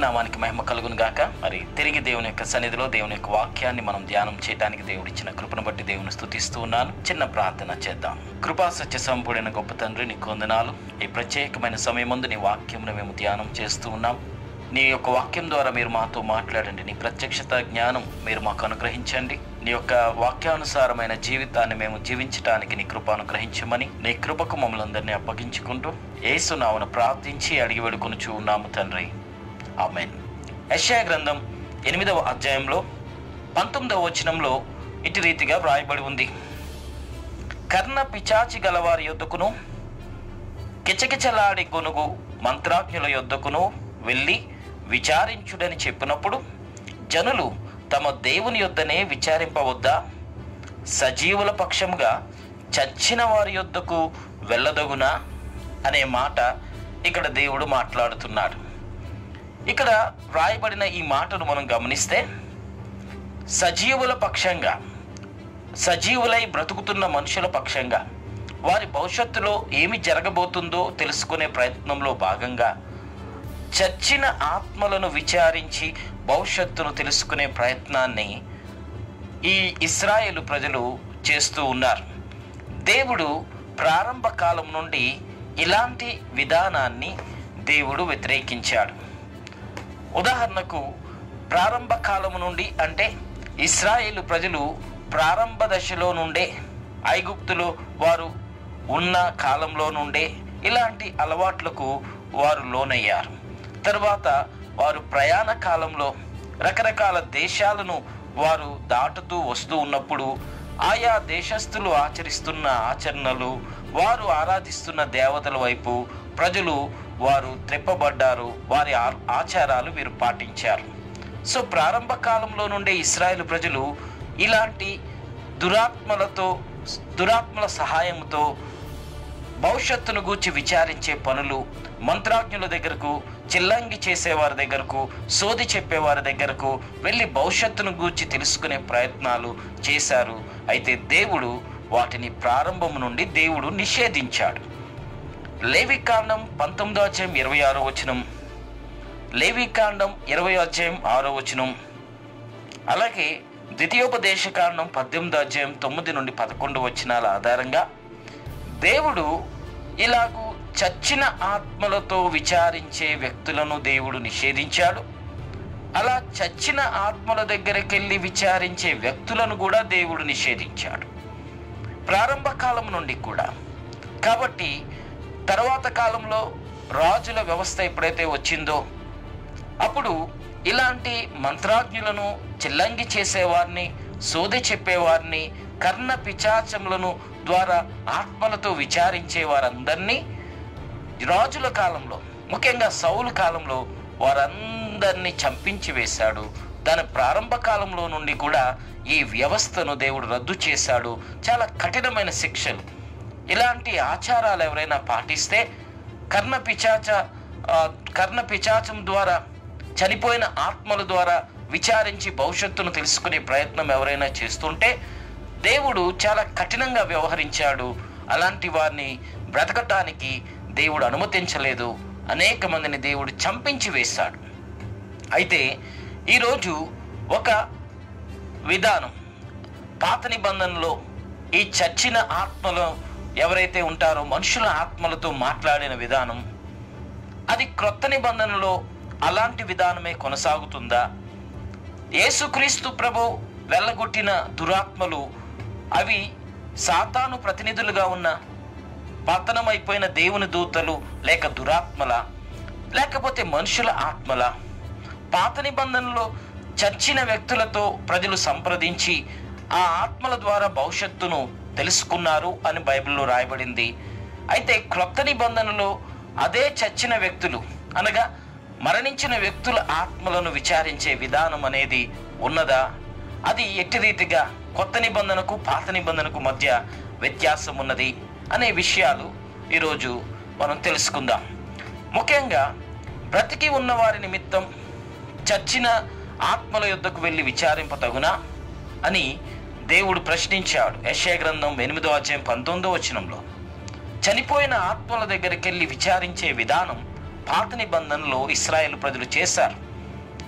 నామానికి మహిమ కలుగును గాక మరి తిరిగి దేవుని యొక్క సన్నిధిలో దేవుని యొక్క వాక్యాన్ని మనం ధ్యానం చేయడానికి దేవుడు ఇచ్చిన కృపను బట్టి దేవుని స్తుతిస్తూ ఉన్నాను చిన్న ప్రార్థన చేద్దాం కృపా సత్య సంపూడైన గొప్ప తండ్రి నీ కొందనాలు ఈ ప్రత్యేకమైన సమయం ముందు నీ వాక్యమును మేము ధ్యానం చేస్తూ ఉన్నాం నీ యొక్క వాక్యం ద్వారా మీరు మాతో మాట్లాడండి నీ ప్రత్యక్షత జ్ఞానం మీరు మాకు అనుగ్రహించండి నీ యొక్క వాక్యానుసారమైన జీవితాన్ని మేము జీవించడానికి నీ కృప అనుగ్రహించమని నీ కృపకు మమ్మల్ని అందరినీ అప్పగించుకుంటూ ఏసునామను ప్రార్థించి అడిగి వేడుకొనుచు ఉన్నాము తండ్రి ఆమెన్ యెషయా గ్రంథం ఎనిమిదవ అధ్యాయంలో పంతొమ్మిదవ వచనంలో ఇటు రీతిగా వ్రాయబడి ఉంది కర్ణ పిచాచి గలవారి యొద్దకును కిచకిచలాడి గొనుగు మంత్రాజ్ఞుల యొద్దకును వెళ్ళి విచారించుడని చెప్పినప్పుడు జనులు తమ దేవుని యొద్దనే విచారింపవద్దా సజీవుల పక్షముగా చచ్చిన వారి యొద్దకు వెళ్ళదగునా అనే మాట ఇక్కడ దేవుడు మాట్లాడుతున్నాడు ఇక్కడ వ్రాయబడిన ఈ మాటను మనం గమనిస్తే సజీవుల పక్షంగా సజీవులై బ్రతుకుతున్న మనుషుల పక్షంగా వారి భవిష్యత్తులో ఏమి జరగబోతుందో తెలుసుకునే ప్రయత్నంలో భాగంగా చచ్చిన ఆత్మలను విచారించి భవిష్యత్తును తెలుసుకునే ప్రయత్నాన్ని ఈ ఇస్రాయేలు ప్రజలు చేస్తూ ఉన్నారు దేవుడు ప్రారంభ కాలం నుండి ఇలాంటి విధానాన్ని దేవుడు వ్యతిరేకించాడు ఉదాహరణకు ప్రారంభ కాలము నుండి అంటే ఇస్రాయేలు ప్రజలు ప్రారంభ దశలో నుండే ఐగుప్తులో వారు ఉన్న కాలంలో నుండే ఇలాంటి అలవాట్లకు వారు లోనయ్యారు తర్వాత వారు ప్రయాణ కాలంలో రకరకాల దేశాలను వారు దాటుతూ వస్తూ ఉన్నప్పుడు ఆయా దేశస్థులు ఆచరిస్తున్న ఆచరణలు వారు ఆరాధిస్తున్న దేవతల వైపు ప్రజలు వారు త్రెప్పబడ్డారు వారి ఆ- ఆచారాలు వీరు పాటించారు సో ప్రారంభ కాలంలో నుండే ఇస్రాయేల్ ప్రజలు ఇలాంటి దురాత్మలతో దురాత్మల సహాయంతో భవిష్యత్తును గూర్చి విచారించే పనులు మంత్రాజ్ఞుల దగ్గరకు చిల్లంగి చేసేవారి దగ్గరకు సోది చెప్పేవారి దగ్గరకు వెళ్ళి భవిష్యత్తును గూర్చి తెలుసుకునే ప్రయత్నాలు చేశారు అయితే దేవుడు వాటిని ప్రారంభం నుండి దేవుడు నిషేధించాడు లేవికాండం పంతొమ్మిదో అధ్యాయం ఇరవై ఆరో వచనం లేవికాండం ఇరవై అధ్యాయం ఆరో వచనం అలాగే ద్వితీయోపదేశ కాండం పద్దెనిమిదో అధ్యాయం తొమ్మిది నుండి పదకొండు వచనాల ఆధారంగా దేవుడు ఇలాగూ చచ్చిన ఆత్మలతో విచారించే వ్యక్తులను దేవుడు నిషేధించాడు అలా చచ్చిన ఆత్మల దగ్గరికి వెళ్ళి విచారించే వ్యక్తులను కూడా దేవుడు నిషేధించాడు ప్రారంభ కాలం నుండి కూడా కాబట్టి తర్వాత కాలంలో రాజుల వ్యవస్థ ఎప్పుడైతే వచ్చిందో అప్పుడు ఇలాంటి మంత్రాజ్ఞులను చిల్లంగి చేసేవారిని సోది చెప్పేవారిని కర్ణ పిచాచములను ద్వారా ఆత్మలతో విచారించే వారందరినీ రాజుల కాలంలో ముఖ్యంగా సౌలు కాలంలో వారందరినీ చంపించి వేశాడు దాని ప్రారంభ కాలంలో నుండి కూడా ఈ వ్యవస్థను దేవుడు రద్దు చేశాడు చాలా కఠినమైన శిక్షలు ఇలాంటి ఆచారాలు ఎవరైనా పాటిస్తే కర్ణ పిచాచ ఆ, కర్ణ పిచాచం ద్వారా చనిపోయిన ఆత్మల ద్వారా విచారించి భవిష్యత్తును తెలుసుకునే ప్రయత్నం ఎవరైనా చేస్తుంటే దేవుడు చాలా కఠినంగా వ్యవహరించాడు అలాంటి వారిని బ్రతకటానికి దేవుడు అనుమతించలేదు అనేక మందిని దేవుడు చంపించి వేశాడు అయితే ఈరోజు ఒక విధానం పాత నిబంధనలో ఈ చచ్చిన ఆత్మలు ఎవరైతే ఉంటారో మనుషుల ఆత్మలతో మాట్లాడిన విధానం అది క్రొత్త నిబంధనలో అలాంటి విధానమే కొనసాగుతుందా యేసుక్రీస్తు ప్రభు వెళ్ళగొట్టిన దురాత్మలు అవి సాతాను ప్రతినిధులుగా ఉన్న పతనమైపోయిన దేవుని దూతలు లేక దురాత్మల లేకపోతే మనుషుల ఆత్మల పాత నిబంధనలో చచ్చిన వ్యక్తులతో ప్రజలు సంప్రదించి ఆ ఆత్మల ద్వారా భవిష్యత్తును తెలుసుకున్నారు అని బైబిల్లో రాయబడింది అయితే క్రొత్త నిబంధనలో అదే చచ్చిన వ్యక్తులు అనగా మరణించిన వ్యక్తుల ఆత్మలను విచారించే విధానం అనేది ఉన్నదా అది ఎట్టి రీతిగా కొత్త నిబంధనకు పాత నిబంధనకు మధ్య వ్యత్యాసం ఉన్నది అనే విషయాలు ఈరోజు మనం తెలుసుకుందాం ముఖ్యంగా బ్రతికి ఉన్న వారి నిమిత్తం చచ్చిన ఆత్మల యుద్ధకు వెళ్ళి విచారింపతగునా అని దేవుడు ప్రశ్నించాడు యెషయా గ్రంథం ఎనిమిదో అధ్యాయం పంతొమ్మిదో వచనంలో చనిపోయిన ఆత్మల దగ్గరికి వెళ్ళి విచారించే విధానం పాత నిబంధనలో ఇస్రాయేల్ ప్రజలు చేశారు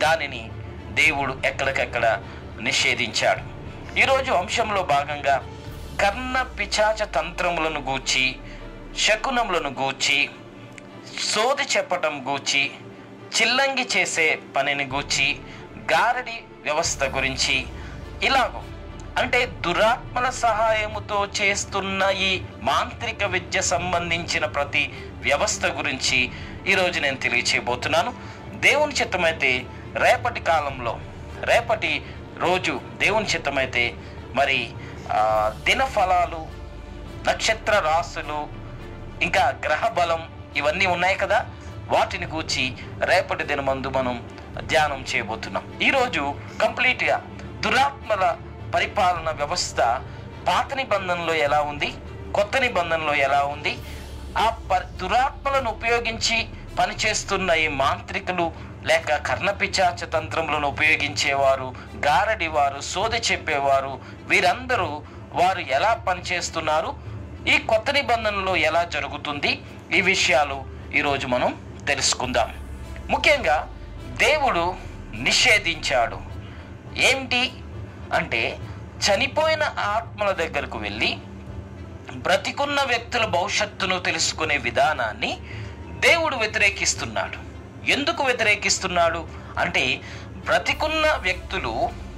దానిని దేవుడు ఎక్కడికెక్కడ నిషేధించాడు ఈరోజు అంశంలో భాగంగా కర్ణ పిచాచ తంత్రములను గూర్చి శకునములను గూర్చి సోది చెప్పటం గూర్చి చిల్లంగి చేసే పనిని గూర్చి గారడి వ్యవస్థ గురించి ఇలాగో అంటే దురాత్మల సహాయముతో చేస్తున్న ఈ మాంత్రిక విద్య సంబంధించిన ప్రతి వ్యవస్థ గురించి ఈరోజు నేను తెలియచేయబోతున్నాను దేవుని చిత్తమైతే రేపటి కాలంలో రేపటి రోజు దేవుని చిత్తమైతే మరి ఆ, దిన ఫలాలు నక్షత్ర రాసులు ఇంకా గ్రహ బలం ఇవన్నీ ఉన్నాయి కదా వాటిని గూర్చి రేపటి దినమందు మనం ధ్యానం చేయబోతున్నాం ఈరోజు కంప్లీట్గా దురాత్మల పరిపాలన వ్యవస్థ పాత నిబంధనలో ఎలా ఉంది కొత్త నిబంధనలో ఎలా ఉంది ఆ ప దురాత్మలను ఉపయోగించి పనిచేస్తున్న ఈ మాంత్రికులు లేక కర్ణపిచాచ తంత్రములను ఉపయోగించేవారు గారడివారు సోది చెప్పేవారు వీరందరూ వారు ఎలా పనిచేస్తున్నారు ఈ కొత్త నిబంధనలో ఎలా జరుగుతుంది ఈ విషయాలు ఈరోజు మనం తెలుసుకుందాం ముఖ్యంగా దేవుడు నిషేధించాడు ఏమిటి అంటే చనిపోయిన ఆత్మల దగ్గరకు వెళ్ళి బ్రతికున్న వ్యక్తుల భవిష్యత్తును తెలుసుకునే విధానాన్ని దేవుడు వ్యతిరేకిస్తున్నాడు ఎందుకు వ్యతిరేకిస్తున్నాడు అంటే బ్రతికున్న వ్యక్తులు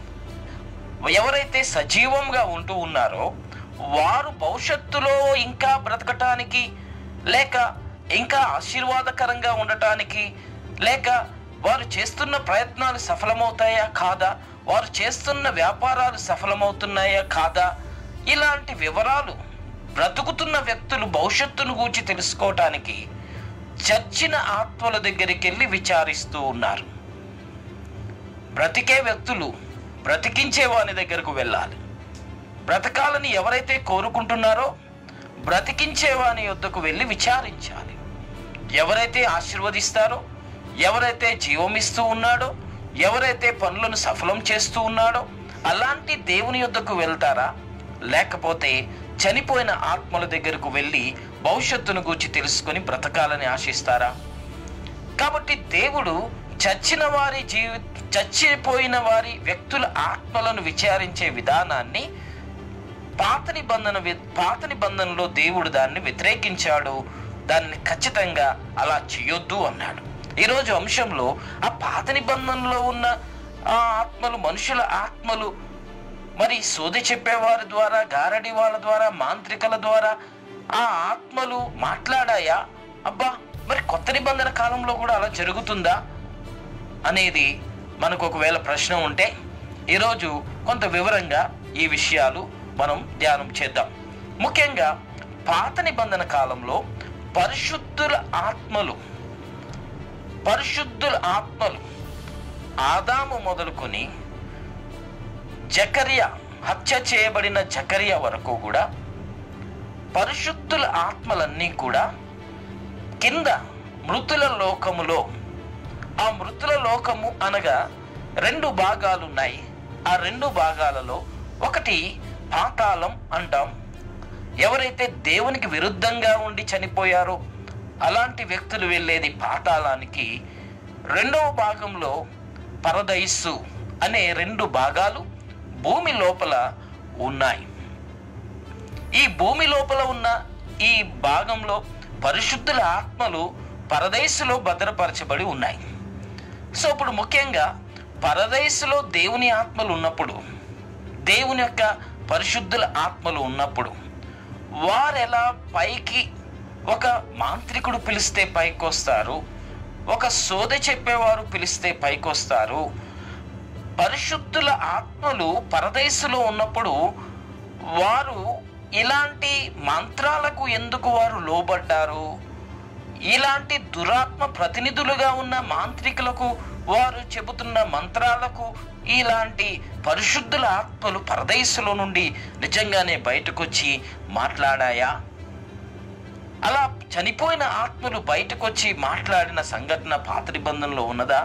ఎవరైతే సజీవంగా ఉంటూ ఉన్నారో వారు భవిష్యత్తులో ఇంకా బ్రతకటానికి లేక ఇంకా ఆశీర్వాదకరంగా ఉండటానికి లేక వారు చేస్తున్న ప్రయత్నాలు సఫలమవుతాయా కాదా వారు చేస్తున్న వ్యాపారాలు సఫలమవుతున్నాయా కాదా ఇలాంటి వివరాలు బ్రతుకుతున్న వ్యక్తులు భవిష్యత్తును గూర్చి తెలుసుకోవటానికి చచ్చిన ఆత్మల దగ్గరికి వెళ్ళి విచారిస్తూ ఉన్నారు బ్రతికే వ్యక్తులు బ్రతికించే వాని దగ్గరకు వెళ్ళాలి బ్రతకాలని ఎవరైతే కోరుకుంటున్నారో బ్రతికించే వాని యొద్దకు వెళ్ళి విచారించాలి ఎవరైతే ఆశీర్వదిస్తారో ఎవరైతే జీవమిస్తూ ఉన్నాడో ఎవరైతే పనులను సఫలం చేస్తూ ఉన్నాడో అలాంటి దేవుని యొద్దకు వెళ్తారా లేకపోతే చనిపోయిన ఆత్మల దగ్గరకు వెళ్ళి భవిష్యత్తును గూర్చి తెలుసుకొని బ్రతకాలని ఆశిస్తారా కాబట్టి దేవుడు చచ్చిన వారి జీవి చచ్చిపోయిన వారి వ్యక్తుల ఆత్మలను విచారించే విధానాన్ని పాత నిబంధన వి- పాత నిబంధనలో దేవుడు దాన్ని వ్యతిరేకించాడు దాన్ని ఖచ్చితంగా అలా చేయొద్దు అన్నాడు ఈరోజు అంశంలో ఆ పాత నిబంధనలో ఉన్న ఆ ఆత్మలు మనుషుల ఆత్మలు మరి సోది చెప్పేవారి ద్వారా గారడి వాళ్ళ ద్వారా మాంత్రికల ద్వారా ఆ ఆత్మలు మాట్లాడాయా అబ్బా మరి కొత్త నిబంధన కాలంలో కూడా అలా జరుగుతుందా అనేది మనకు ఒకవేళ ప్రశ్న ఉంటే ఈరోజు కొంత వివరంగా ఈ విషయాలు మనం ధ్యానం చేద్దాం ముఖ్యంగా పాత నిబంధన కాలంలో పరిశుద్ధుల ఆత్మలు పరిశుద్ధుల ఆత్మలు ఆదాము మొదలుకొని జకర్య హత్య చేయబడిన జకర్య వరకు కూడా పరిశుద్ధుల ఆత్మలన్నీ కూడా కింద మృతుల లోకములో ఆ మృతుల లోకము అనగా రెండు భాగాలు ఉన్నాయి ఆ రెండు భాగాలలో ఒకటి పాతాళం అంటాం ఎవరైతే దేవునికి విరుద్ధంగా ఉండి చనిపోయారో అలాంటి వ్యక్తులు వెళ్ళేది పాతాళానికి రెండవ భాగంలో పరదైస్సు అనే రెండు భాగాలు భూమి లోపల ఉన్నాయి ఈ భూమి లోపల ఉన్న ఈ భాగంలో పరిశుద్ధుల ఆత్మలు పరదేశులో భద్రపరచబడి ఉన్నాయి సో ఇప్పుడు ముఖ్యంగా పరదేశులో దేవుని ఆత్మలు ఉన్నప్పుడు దేవుని యొక్క పరిశుద్ధుల ఆత్మలు ఉన్నప్పుడు వారెలా పైకి ఒక మాంత్రికుడు పిలిస్తే పైకి వస్తారు ఒక సోద చెప్పేవారు పిలిస్తే పైకి వస్తారు పరిశుద్ధుల ఆత్మలు పరదేశులో ఉన్నప్పుడు వారు ఇలాంటి మంత్రాలకు ఎందుకు వారు లోబడ్డారు ఇలాంటి దురాత్మ ప్రతినిధులుగా ఉన్న మాంత్రికులకు వారు చెబుతున్న మంత్రాలకు ఇలాంటి పరిశుద్ధుల ఆత్మలు పరదేశంలో నుండి నిజంగానే బయటకొచ్చి మాట్లాడాయా అలా చనిపోయిన ఆత్మలు బయటకొచ్చి మాట్లాడిన సంఘటన పాత నిబంధనలో ఉన్నదా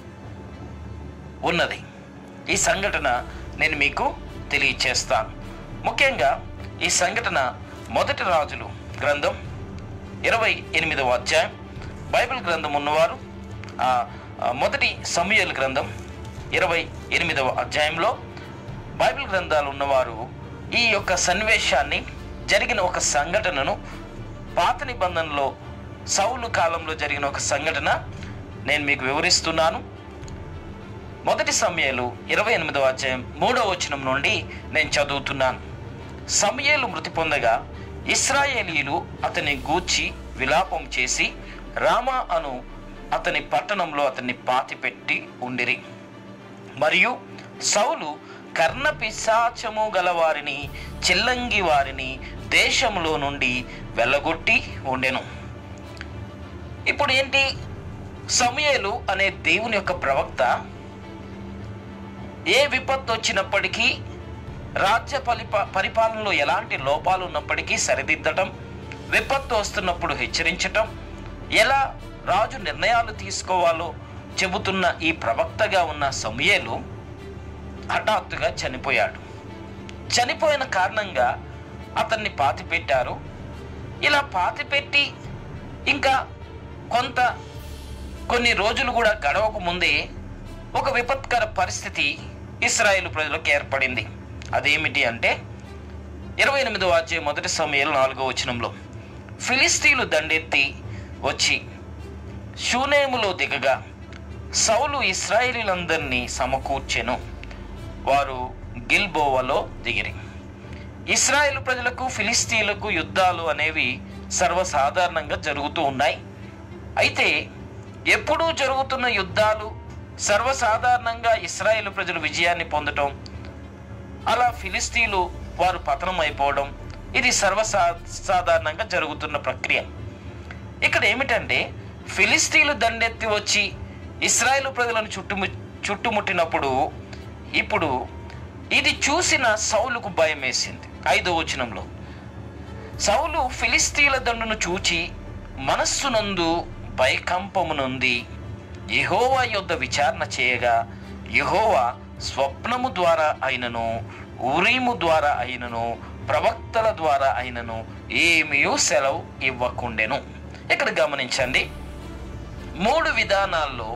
ఉన్నది ఈ సంఘటన నేను మీకు తెలియచేస్తాను ముఖ్యంగా ఈ సంఘటన మొదటి రాజులు గ్రంథం ఇరవై ఎనిమిదవ అధ్యాయం బైబిల్ గ్రంథం ఉన్నవారు ఆ ఆ, మొదటి సమయలు గ్రంథం ఇరవై ఎనిమిదవ అధ్యాయంలో బైబిల్ గ్రంథాలు ఉన్నవారు ఈ యొక్క సన్నివేశాన్ని జరిగిన ఒక సంఘటనను పాత నిబంధనలో సౌలు కాలంలో జరిగిన ఒక సంఘటన నేను మీకు వివరిస్తున్నాను మొదటి సమయాలు ఇరవై ఎనిమిదవ అధ్యాయం మూడవ వచనం నుండి నేను చదువుతున్నాను సమయలు మృతి పొందగా ఇస్రాయేలీలు అతని గూర్చి విలాపం చేసి రామా అను అతని పట్టణంలో అతన్ని పాతిపెట్టి ఉండిరి మరియు సౌలు కర్ణ పిశాచము గల వారిని చిల్లంగి వారిని దేశంలో నుండి వెళ్ళగొట్టి ఉండెను ఇప్పుడు ఏంటి సమయలు అనే దేవుని యొక్క ప్రవక్త ఏ విపత్తు వచ్చినప్పటికీ రాజ్య పరిపా పరిపాలనలో ఎలాంటి లోపాలు ఉన్నప్పటికీ సరిదిద్దటం విపత్తు వస్తున్నప్పుడు హెచ్చరించటం ఎలా రాజు నిర్ణయాలు తీసుకోవాలో చెబుతున్న ఈ ప్రవక్తగా ఉన్న సమయలు హఠాత్తుగా చనిపోయాడు చనిపోయిన కారణంగా అతన్ని పాతిపెట్టారు ఇలా పాతిపెట్టి ఇంకా కొంత కొన్ని రోజులు కూడా గడవక ముందే ఒక విపత్కర పరిస్థితి ఇస్రాయేల్ ప్రజలకు ఏర్పడింది అదేమిటి అంటే ఇరవై ఎనిమిదో అధ్యాయం మొదటి సమయంలో నాలుగో వచనంలో ఫిలిస్తీన్లు దండెత్తి వచ్చి షూనేములో దిగగా సౌలు ఇస్రాయేలీలందరినీ సమకూర్చెను వారు గిల్బోవలో దిగిరి ఇస్రాయేల్ ప్రజలకు ఫిలిస్తీన్లకు యుద్ధాలు అనేవి సర్వసాధారణంగా జరుగుతూ ఉన్నాయి అయితే ఎప్పుడూ జరుగుతున్న యుద్ధాలు సర్వసాధారణంగా ఇస్రాయేల్ ప్రజలు విజయాన్ని పొందటం అలా ఫిలిస్తీన్లు వారు పతనం అయిపోవడం ఇది సర్వసా సాధారణంగా జరుగుతున్న ప్రక్రియ ఇక్కడ ఏమిటంటే ఫిలిస్తీన్లు దండెత్తి వచ్చి ఇస్రాయేల్ ప్రజలను చుట్టుము చుట్టుముట్టినప్పుడు ఇప్పుడు ఇది చూసిన సౌలుకు భయం వేసింది ఐదో వచనంలో సౌలు ఫిలిస్తీన్ల దండును చూచి మనస్సునందు భయకంపమునుంది యెహోవా యొద్ద విచారణ చేయగా యెహోవా స్వప్నము ద్వారా అయినను ఊరీము ద్వారా అయినను ప్రవక్తల ద్వారా అయినను ఏమీయూ సెలవు ఇవ్వకుండెను ఇక్కడ గమనించండి మూడు విధానాల్లో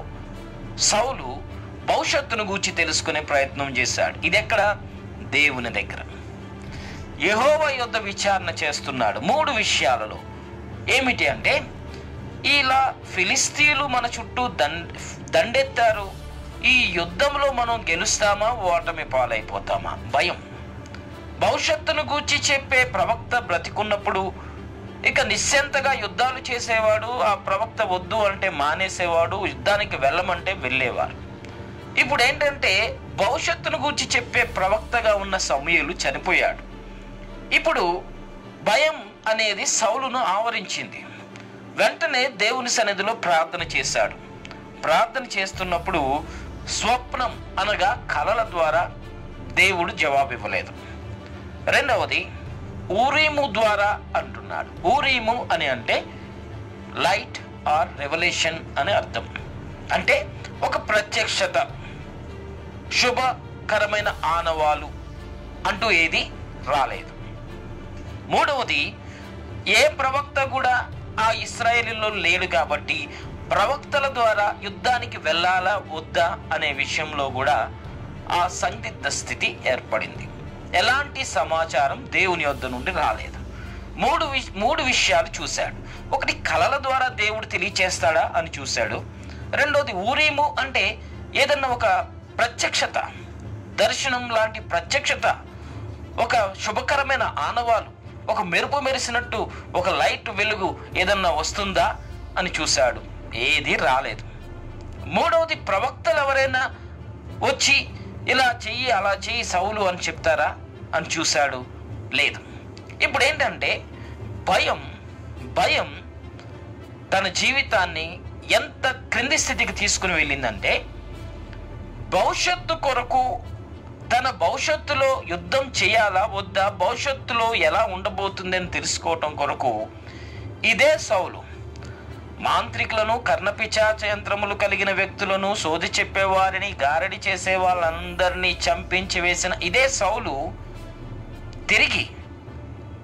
సౌలు భవిష్యత్తును గూర్చి తెలుసుకునే ప్రయత్నం చేశాడు ఇది ఎక్కడ దేవుని దగ్గర యెహోవా యొద్ద విచారణ చేస్తున్నాడు మూడు విషయాలలో ఏమిటి అంటే ఇలా ఫిలిస్తీన్లు మన చుట్టూ దండ్ దండెత్తారు ఈ యుద్ధంలో మనం గెలుస్తామా ఓటమి పాలైపోతామా భయం భవిష్యత్తును గూర్చి చెప్పే ప్రవక్త బ్రతికున్నప్పుడు ఇక నిశ్చంతగా యుద్ధాలు చేసేవాడు ఆ ప్రవక్త వద్దు అంటే మానేసేవాడు యుద్ధానికి వెళ్ళమంటే వెళ్ళేవారు ఇప్పుడు ఏంటంటే భవిష్యత్తును గూర్చి చెప్పే ప్రవక్తగా ఉన్న సమయలు చనిపోయాడు ఇప్పుడు భయం అనేది సౌలును ఆవరించింది వెంటనే దేవుని సన్నిధిలో ప్రార్థన చేశాడు ప్రార్థన చేస్తున్నప్పుడు స్వప్నం అనగా కలల ద్వారా దేవుడు జవాబు ఇవ్వలేదు రెండవది ఊరీము ద్వారా అంటున్నాడు ఊరీము అని అంటే లైట్ ఆర్ రెవల్యూషన్ అని అర్థం అంటే ఒక ప్రత్యక్షత శుభకరమైన ఆనవాలు అంటూ ఏది రాలేదు మూడవది ఏ ప్రవక్త కూడా ఆ ఇస్రాయేలీలో లేడు కాబట్టి ప్రవక్తల ద్వారా యుద్ధానికి వెళ్ళాలా వద్దా అనే విషయంలో కూడా ఆ సందిగ్ధ స్థితి ఏర్పడింది ఎలాంటి సమాచారం దేవుని యొద్ద నుండి రాలేదు మూడు విష్- మూడు విషయాలు చూశాడు ఒకటి కళల ద్వారా దేవుడు తెలియచేస్తాడా అని చూశాడు రెండోది ఊరేము అంటే ఏదన్నా ఒక ప్రత్యక్షత దర్శనం లాంటి ప్రత్యక్షత ఒక శుభకరమైన ఆనవాలు ఒక మెరుపు మెరిసినట్టు ఒక లైట్ వెలుగు ఏదన్నా వస్తుందా అని చూశాడు ఏది రాలేదు మూడవది ప్రవక్తలు ఎవరైనా వచ్చి ఇలా చెయ్యి అలా చెయ్యి సౌలు అని చెప్తారా అని చూశాడు లేదు ఇప్పుడు ఏంటంటే భయం భయం తన జీవితాన్ని ఎంత క్రింది స్థితికి తీసుకుని వెళ్ళిందంటే భవిష్యత్తు కొరకు తన భవిష్యత్తులో యుద్ధం చేయాలా వద్దా భవిష్యత్తులో ఎలా ఉండబోతుందని తెలుసుకోవటం కొరకు ఇదే సౌలు మాంత్రికులను కర్ణపిచాచ యంత్రములు కలిగిన వ్యక్తులను సోది చెప్పేవారిని గారడి చేసే వాళ్ళందరినీ చంపించి వేసిన ఇదే సౌలు తిరిగి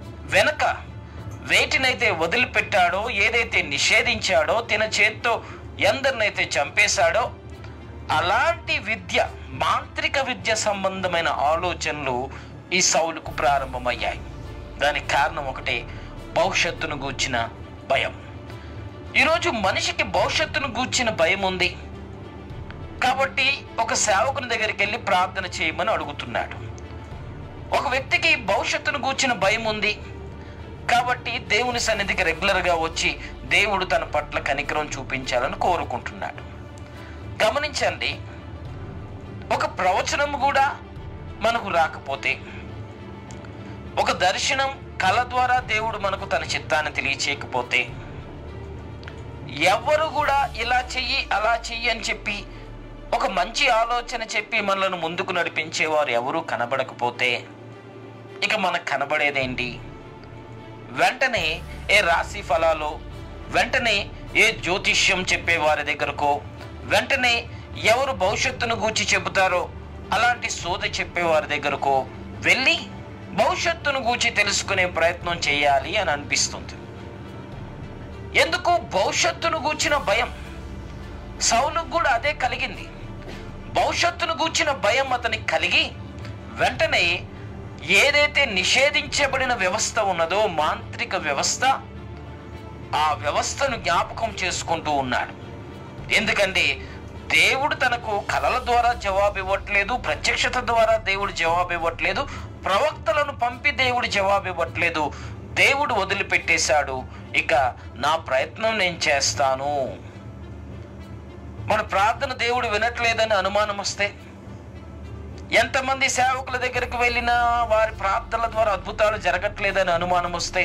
వెనక వేటినైతే వదిలిపెట్టాడో ఏదైతే నిషేధించాడో తన చేత్తో ఎందరినైతే చంపేశాడో అలాంటి విద్య మాంత్రిక విద్య సంబంధమైన ఆలోచనలు ఈ సౌలుకు ప్రారంభమయ్యాయి దానికి కారణం ఒకటే భవిష్యత్తును గూర్చిన భయం ఈరోజు మనిషికి భవిష్యత్తును గూర్చిన భయం ఉంది కాబట్టి ఒక సేవకుని దగ్గరికి వెళ్ళి ప్రార్థన చేయమని అడుగుతున్నాడు ఒక వ్యక్తికి భవిష్యత్తును గూర్చిన భయం ఉంది కాబట్టి దేవుని సన్నిధికి రెగ్యులర్గా వచ్చి దేవుడు తన పట్ల కనికరం చూపించాలని కోరుకుంటున్నాడు గమనించండి ఒక ప్రవచనం కూడా మనకు రాకపోతే ఒక దర్శనం కళ ద్వారా దేవుడు మనకు తన చిత్తాన్ని తెలియచేయకపోతే ఎవరు కూడా ఇలా చెయ్యి అలా చెయ్యి అని చెప్పి ఒక మంచి ఆలోచన చెప్పి మనల్ని ముందుకు నడిపించేవారు ఎవరూ కనబడకపోతే ఇక మనకు కనబడేదేంటి వెంటనే ఏ రాశి ఫలాలు వెంటనే ఏ జ్యోతిష్యం చెప్పే వారి దగ్గరకో వెంటనే ఎవరు భవిష్యత్తును గూర్చి చెబుతారో అలాంటి సోద చెప్పే వారి దగ్గరకో వెళ్ళి భవిష్యత్తును గూర్చి తెలుసుకునే ప్రయత్నం చేయాలి అని అనిపిస్తుంది ఎందుకు భవిష్యత్తును గూర్చిన భయం సౌలుకు కూడా అదే కలిగింది భవిష్యత్తును గూర్చిన భయం అతనికి కలిగి వెంటనే ఏదైతే నిషేధించబడిన వ్యవస్థ ఉన్నదో మాంత్రిక వ్యవస్థ ఆ వ్యవస్థను జ్ఞాపకం చేసుకుంటూ ఉన్నాడు ఎందుకంటే దేవుడు తనకు కళల ద్వారా జవాబు ఇవ్వట్లేదు ప్రత్యక్షత ద్వారా దేవుడు జవాబు ఇవ్వట్లేదు ప్రవక్తలను పంపి దేవుడు జవాబు ఇవ్వట్లేదు దేవుడు వదిలిపెట్టేశాడు ఇక నా ప్రయత్నం నేను చేస్తాను మన ప్రార్థన దేవుడు వినట్లేదని అనుమానం వస్తే ఎంతమంది సేవకుల దగ్గరికి వెళ్ళినా వారి ప్రార్థనల ద్వారా అద్భుతాలు జరగట్లేదని అనుమానం వస్తే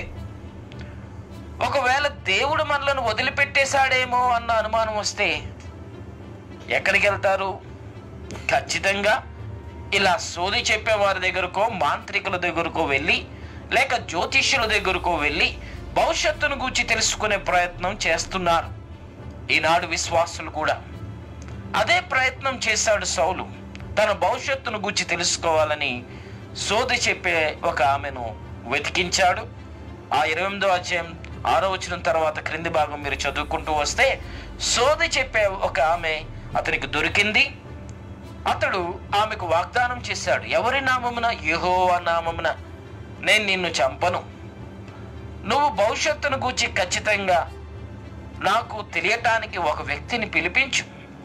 ఒకవేళ దేవుడు మనలను వదిలిపెట్టేశాడేమో అన్న అనుమానం వస్తే ఎక్కడికి వెళ్తారు ఖచ్చితంగా ఇలా సోది చెప్పే వారి దగ్గరకో మాంత్రికుల దగ్గరకో వెళ్ళి లేక జ్యోతిష్యుల దగ్గరకో వెళ్ళి భవిష్యత్తును గూర్చి తెలుసుకునే ప్రయత్నం చేస్తున్నారు ఈనాడు విశ్వాసులు కూడా అదే ప్రయత్నం చేశాడు సౌలు తన భవిష్యత్తును గూర్చి తెలుసుకోవాలని సోది చెప్పే ఒక ఆమెను వెతికించాడు ఆ ఇరవై ఎనిమిదో అధ్యాయం ఆరో వచ్చిన తర్వాత క్రింది భాగం మీరు చదువుకుంటూ వస్తే సోది చెప్పే ఒక ఆమె అతనికి దొరికింది అతడు ఆమెకు వాగ్దానం చేశాడు ఎవరి నామమున యెహోవా నామమున నేను నిన్ను చంపను నువ్వు భవిష్యత్తును గూర్చి ఖచ్చితంగా నాకు తెలియటానికి ఒక వ్యక్తిని పిలిపించు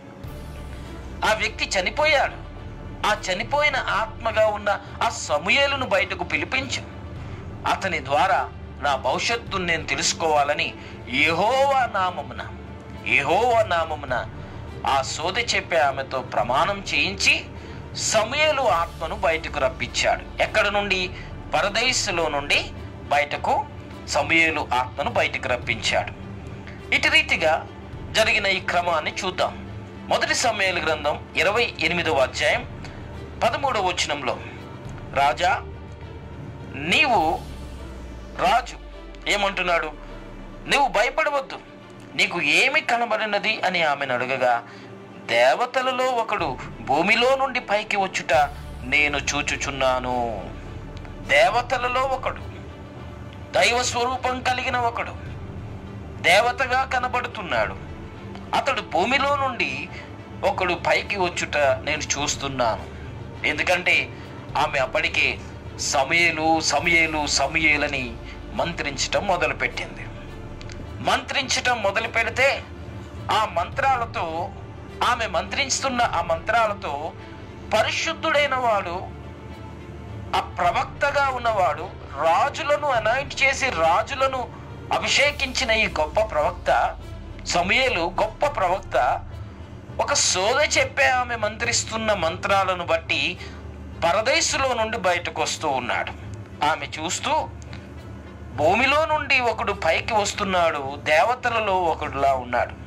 ఆ వ్యక్తి చనిపోయాడు ఆ చనిపోయిన ఆత్మగా ఉన్న ఆ సమూయేలును బయటకు పిలిపించు అతని ద్వారా నా భవిష్యత్తును నేను తెలుసుకోవాలని యెహోవా నామమున యెహోవా నామమున ఆ సోద చెప్పే ఆమెతో ప్రమాణం చేయించి సమయలు ఆత్మను బయటకు రప్పించాడు ఎక్కడ నుండి పరదేశులో నుండి బయటకు సమయలు ఆత్మను బయటకు రప్పించాడు ఇటు రీతిగా జరిగిన ఈ క్రమాన్ని చూద్దాం మొదటి సమయాల గ్రంథం ఇరవై ఎనిమిదవ అధ్యాయం పదమూడవ వచనంలో రాజా నీవు రాజు ఏమంటున్నాడు నువ్వు భయపడవద్దు నీకు ఏమి కనబడినది అని ఆమెను అడగగా దేవతలలో ఒకడు భూమిలో నుండి పైకి వచ్చుట నేను చూచుచున్నాను దేవతలలో ఒకడు దైవ స్వరూపం కలిగిన ఒకడు దేవతగా కనబడుతున్నాడు అతడు భూమిలో నుండి ఒకడు పైకి వచ్చుట నేను చూస్తున్నాను ఎందుకంటే ఆమె అప్పటికే సమయలు సమయలు సమయలని మంత్రించటం మొదలుపెట్టింది మంత్రించటం మొదలు పెడితే ఆ మంత్రాలతో ఆమె మంత్రిస్తున్న ఆ మంత్రాలతో పరిశుద్ధుడైన వాడు ఆ ప్రవక్తగా ఉన్నవాడు రాజులను అనాయింట్ చేసి రాజులను అభిషేకించిన ఈ గొప్ప ప్రవక్త సమయలు గొప్ప ప్రవక్త ఒక సోద చెప్పే ఆమె మంత్రిస్తున్న మంత్రాలను బట్టి పరదేశులో నుండి బయటకు వస్తూ ఉన్నాడు ఆమె చూస్తూ భూమిలో నుండి ఒకడు పైకి వస్తున్నాడు దేవతలలో ఒకడులా ఉన్నాడు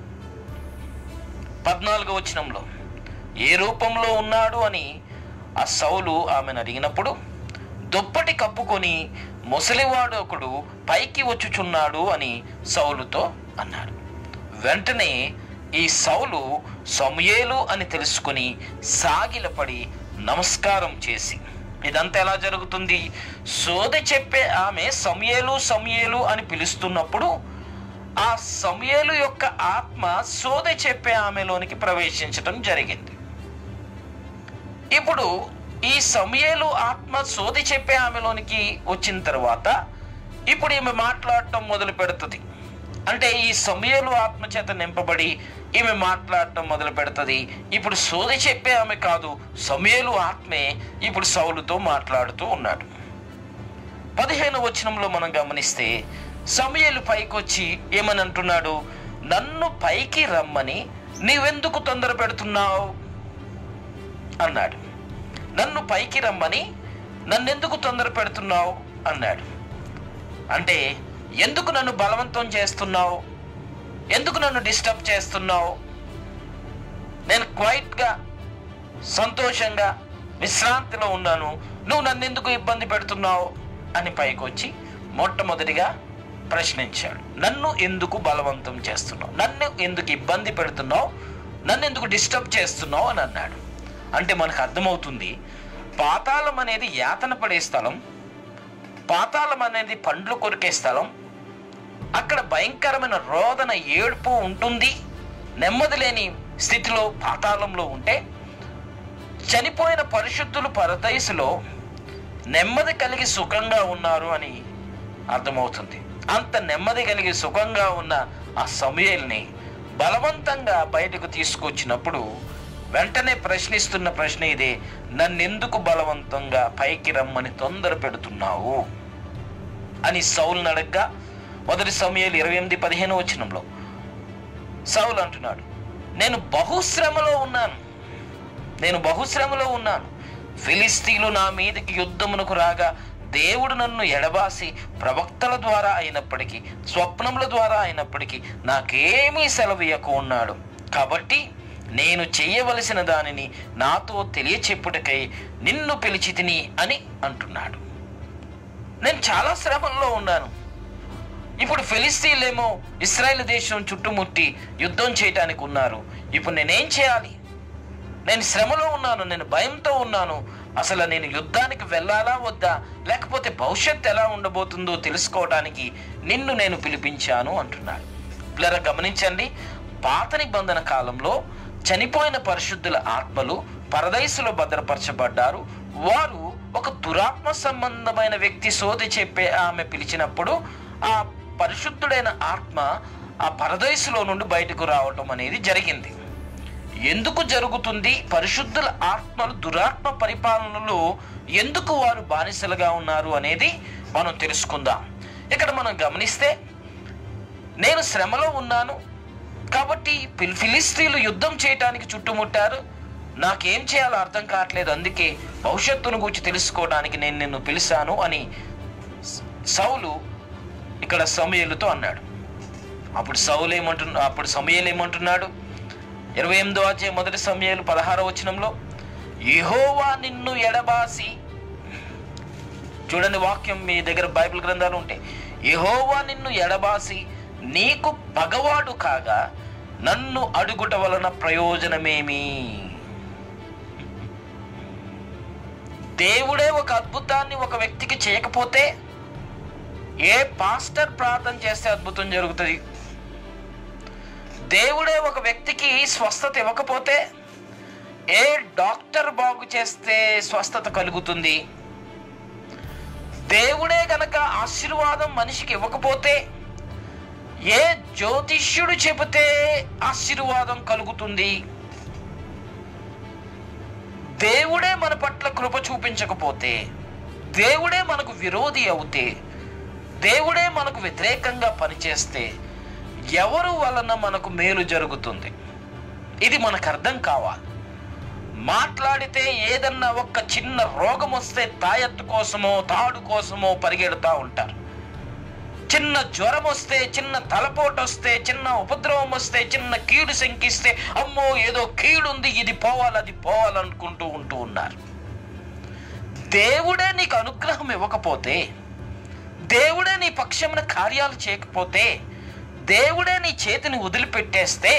పద్నాలుగో వచనంలో ఏ రూపంలో ఉన్నాడు అని ఆ సౌలు ఆమెను అడిగినప్పుడు దుప్పటి కప్పుకొని ముసలివాడు ఒకడు పైకి వచ్చుచున్నాడు అని సౌలుతో అన్నాడు వెంటనే ఈ సౌలు సమయేలు అని తెలుసుకుని సాగిలపడి నమస్కారం చేసి ఇదంతా ఎలా జరుగుతుంది సోద చెప్పే ఆమె సమయేలు సమయేలు అని పిలుస్తున్నప్పుడు ఆ సమయలు యొక్క ఆత్మ సోద చెప్పే ఆమెలోనికి ప్రవేశించడం జరిగింది ఇప్పుడు ఈ సమయలు ఆత్మ సోది చెప్పే ఆమెలోనికి వచ్చిన తర్వాత ఇప్పుడు ఈమె మాట్లాడటం మొదలు పెడుతుంది అంటే ఈ సమయలు ఆత్మ చేత నింపబడి ఈమె మాట్లాడటం మొదలు పెడుతుంది ఇప్పుడు సోది చెప్పే ఆమె కాదు సమయలు ఆత్మే ఇప్పుడు సౌలుతో మాట్లాడుతూ ఉన్నాడు పదిహేను వచనంలో మనం గమనిస్తే సమయలు పైకి వచ్చి ఏమని అంటున్నాడు నన్ను పైకి రమ్మని నీవెందుకు తొందర పెడుతున్నావు అన్నాడు నన్ను పైకి రమ్మని నన్నెందుకు తొందర పెడుతున్నావు అన్నాడు అంటే ఎందుకు నన్ను బలవంతం చేస్తున్నావు ఎందుకు నన్ను డిస్టర్బ్ చేస్తున్నావు నేను క్వైట్గా సంతోషంగా విశ్రాంతిలో ఉన్నాను నువ్వు నన్ను ఎందుకు ఇబ్బంది పెడుతున్నావు అని పైకి వచ్చి మొట్టమొదటిగా ప్రశ్నించాడు నన్ను ఎందుకు బలవంతం చేస్తున్నావు నన్ను ఎందుకు ఇబ్బంది పెడుతున్నావు నన్ను ఎందుకు డిస్టర్బ్ చేస్తున్నావు అని అన్నాడు అంటే మనకు అర్థమవుతుంది పాతాళం అనేది యాతన పడే స్థలం పాతాళం అనేది పండ్లు కొరికే స్థలం అక్కడ భయంకరమైన రోదన ఏడుపు ఉంటుంది నెమ్మది లేని స్థితిలో పాతాళంలో ఉంటే చనిపోయిన పరిశుద్ధులు పరదయసులో నెమ్మది కలిగి సుఖంగా ఉన్నారు అని అర్థమవుతుంది అంత నెమ్మది కలిగి సుఖంగా ఉన్న ఆ సమయల్ని బలవంతంగా బయటకు తీసుకొచ్చినప్పుడు వెంటనే ప్రశ్నిస్తున్న ప్రశ్న ఇదే నన్నెందుకు బలవంతంగా పైకి రమ్మని తొందర పెడుతున్నావు అని సౌలు అడగ్గా మొదటి సమయాలు ఇరవై ఎనిమిది పదిహేను వచనంలో సౌలు అంటున్నాడు నేను బహుశ్రమలో ఉన్నాను నేను బహుశ్రమలో ఉన్నాను ఫిలిస్తీన్లు నా మీదకి యుద్ధమునకు రాగా దేవుడు నన్ను ఎడబాసి ప్రవక్తల ద్వారా అయినప్పటికీ స్వప్నముల ద్వారా అయినప్పటికీ నాకేమీ సెలవీయకు ఉన్నాడు కాబట్టి నేను చెయ్యవలసిన దానిని నాతో తెలియచెప్పుటకై నిన్ను పిలిచి తిని అని అంటున్నాడు నేను చాలా శ్రమంలో ఉన్నాను ఇప్పుడు ఫిలిస్తీన్లేమో ఇస్రాయేల్ దేశం చుట్టుముట్టి యుద్ధం చేయటానికి ఉన్నారు ఇప్పుడు నేనేం చేయాలి నేను శ్రమలో ఉన్నాను నేను భయంతో ఉన్నాను అసలు నేను యుద్ధానికి వెళ్ళాలా వద్దా లేకపోతే భవిష్యత్తు ఎలా ఉండబోతుందో తెలుసుకోవడానికి నిన్ను నేను పిలిపించాను అంటున్నాడు పిల్లరా గమనించండి పాత నిబంధన కాలంలో చనిపోయిన పరిశుద్ధుల ఆత్మలు పరదైసులో భద్రపరచబడ్డారు వారు ఒక దురాత్మ సంబంధమైన వ్యక్తి సోది చెప్పే ఆమె పిలిచినప్పుడు ఆ పరిశుద్ధుడైన ఆత్మ ఆ పరదైసులో నుండి బయటకు రావటం అనేది జరిగింది ఎందుకు జరుగుతుంది పరిశుద్ధుల ఆత్మలు దురాత్మ పరిపాలనలో ఎందుకు వారు బానిసలుగా ఉన్నారు అనేది మనం తెలుసుకుందాం ఇక్కడ మనం గమనిస్తే నేను శ్రమలో ఉన్నాను కాబట్టి ఫిల్- ఫిలిస్తీన్లు యుద్ధం చేయటానికి చుట్టుముట్టారు నాకేం చేయాలో అర్థం కావట్లేదు అందుకే భవిష్యత్తును గురించి తెలుసుకోవడానికి నేను నిన్ను పిలిచాను అని స- సౌలు ఇక్కడ సమయలతో అన్నాడు అప్పుడు సౌలు ఏమంటున్నా అప్పుడు సమయలు ఏమంటున్నాడు ఇరవై ఎనిమిదో అధ్యాయం మొదటి సమయాలు పదహారో వచనంలో యెహోవా నిన్ను ఎడబాసి చూడండి వాక్యం మీ దగ్గర బైబిల్ గ్రంథాలు ఉంటే యెహోవా నిన్ను ఎడబాసి నీకు పగవాడు కాగా నన్ను అడుగుట వలన ప్రయోజనమేమి దేవుడే ఒక అద్భుతాన్ని ఒక వ్యక్తికి చేయకపోతే ఏ పాస్టర్ ప్రార్థన చేస్తే అద్భుతం జరుగుతుంది దేవుడే ఒక వ్యక్తికి స్వస్థత ఇవ్వకపోతే ఏ డాక్టర్ బాగు చేస్తే స్వస్థత కలుగుతుంది దేవుడే గనక ఆశీర్వాదం మనిషికి ఇవ్వకపోతే ఏ జ్యోతిష్యుడు చెబితే ఆశీర్వాదం కలుగుతుంది దేవుడే మన పట్ల కృప చూపించకపోతే దేవుడే మనకు విరోధి అవుతే దేవుడే మనకు వ్యతిరేకంగా పనిచేస్తే ఎవరు వలన మనకు మేలు జరుగుతుంది ఇది మనకు అర్థం కావాలి మాట్లాడితే ఏదన్నా ఒక్క చిన్న రోగం వస్తే తాయత్తు కోసమో తాడు కోసమో పరిగెడుతూ ఉంటారు చిన్న జ్వరం వస్తే చిన్న తలపోటు వస్తే చిన్న ఉపద్రవం వస్తే చిన్న కీడు శంకిస్తే అమ్మో ఏదో కీడుంది ఇది పోవాలి అది పోవాలనుకుంటూ ఉంటూ ఉన్నారు దేవుడే నీకు అనుగ్రహం ఇవ్వకపోతే దేవుడే నీ పక్షమున కార్యాలు చేయకపోతే దేవుడే నీ చేతిని వదిలిపెట్టేస్తే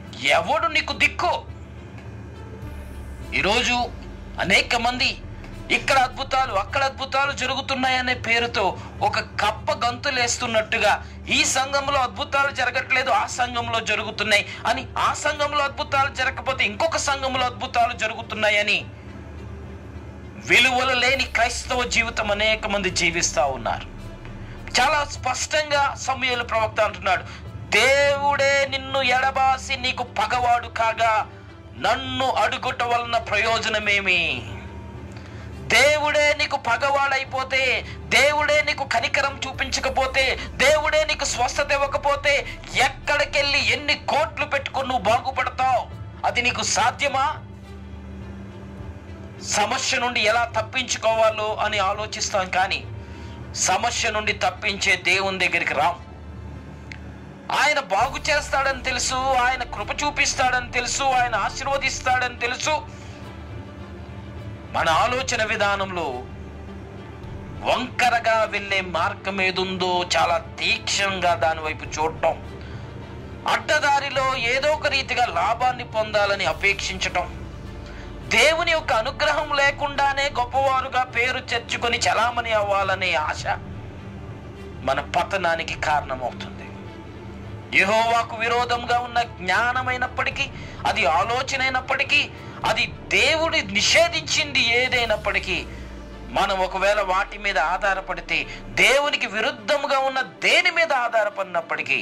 ఎవడు నీకు దిక్కు ఈరోజు అనేక మంది ఇక్కడ అద్భుతాలు అక్కడ అద్భుతాలు జరుగుతున్నాయనే పేరుతో ఒక కప్ప గంతులేస్తున్నట్టుగా ఈ సంఘంలో అద్భుతాలు జరగట్లేదు ఆ సంఘంలో జరుగుతున్నాయి అని ఆ సంఘంలో అద్భుతాలు జరగకపోతే ఇంకొక సంఘంలో అద్భుతాలు జరుగుతున్నాయని విలువలు లేని క్రైస్తవ జీవితం అనేక మంది జీవిస్తూ ఉన్నారు చాలా స్పష్టంగా సమయాలు ప్రవక్త అంటున్నాడు దేవుడే నిన్ను ఎడబాసి నీకు పగవాడు కాగా నన్ను అడుగుట వలన ప్రయోజనమేమి దేవుడే నీకు పగవాడైపోతే దేవుడే నీకు కనికరం చూపించకపోతే దేవుడే నీకు స్వస్థత ఇవ్వకపోతే ఎక్కడికెళ్ళి ఎన్ని కోట్లు పెట్టుకుని నువ్వు బాగుపడతావు అది నీకు సాధ్యమా సమస్య నుండి ఎలా తప్పించుకోవాలో అని ఆలోచిస్తాం కానీ సమస్య నుండి తప్పించే దేవుని దగ్గరికి రాం ఆయన బాగు చేస్తాడని తెలుసు ఆయన కృప చూపిస్తాడని తెలుసు ఆయన ఆశీర్వదిస్తాడని తెలుసు మన ఆలోచన విధానంలో వంకరగా వెళ్ళే మార్గం ఏదుందో చాలా తీక్షణంగా దాని వైపు చూడటం అడ్డదారిలో ఏదో ఒక రీతిగా లాభాన్ని పొందాలని అపేక్షించటం దేవుని యొక్క అనుగ్రహం లేకుండానే గొప్పవారుగా పేరు తెచ్చుకొని చలామణి అవ్వాలనే ఆశ మన పతనానికి కారణమవుతుంది యెహోవాకు విరోధంగా ఉన్న జ్ఞానమైనప్పటికీ అది ఆలోచన అయినప్పటికీ అది దేవుడి నిషేధించింది ఏదైనప్పటికీ మనం ఒకవేళ వాటి మీద ఆధారపడితే దేవునికి విరుద్ధంగా ఉన్న దేని మీద ఆధారపడినప్పటికీ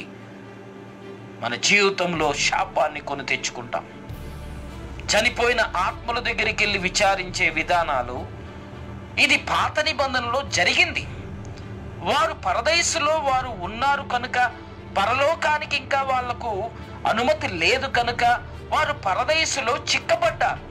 మన జీవితంలో శాపాన్ని కొని తెచ్చుకుంటాం చనిపోయిన ఆత్మల దగ్గరికి వెళ్ళి విచారించే విధానాలు ఇది పాత నిబంధనలో జరిగింది వారు పరదయసులో వారు ఉన్నారు కనుక పరలోకానికి ఇంకా వాళ్లకు అనుమతి లేదు కనుక వారు పరదయసులో చిక్కబడ్డారు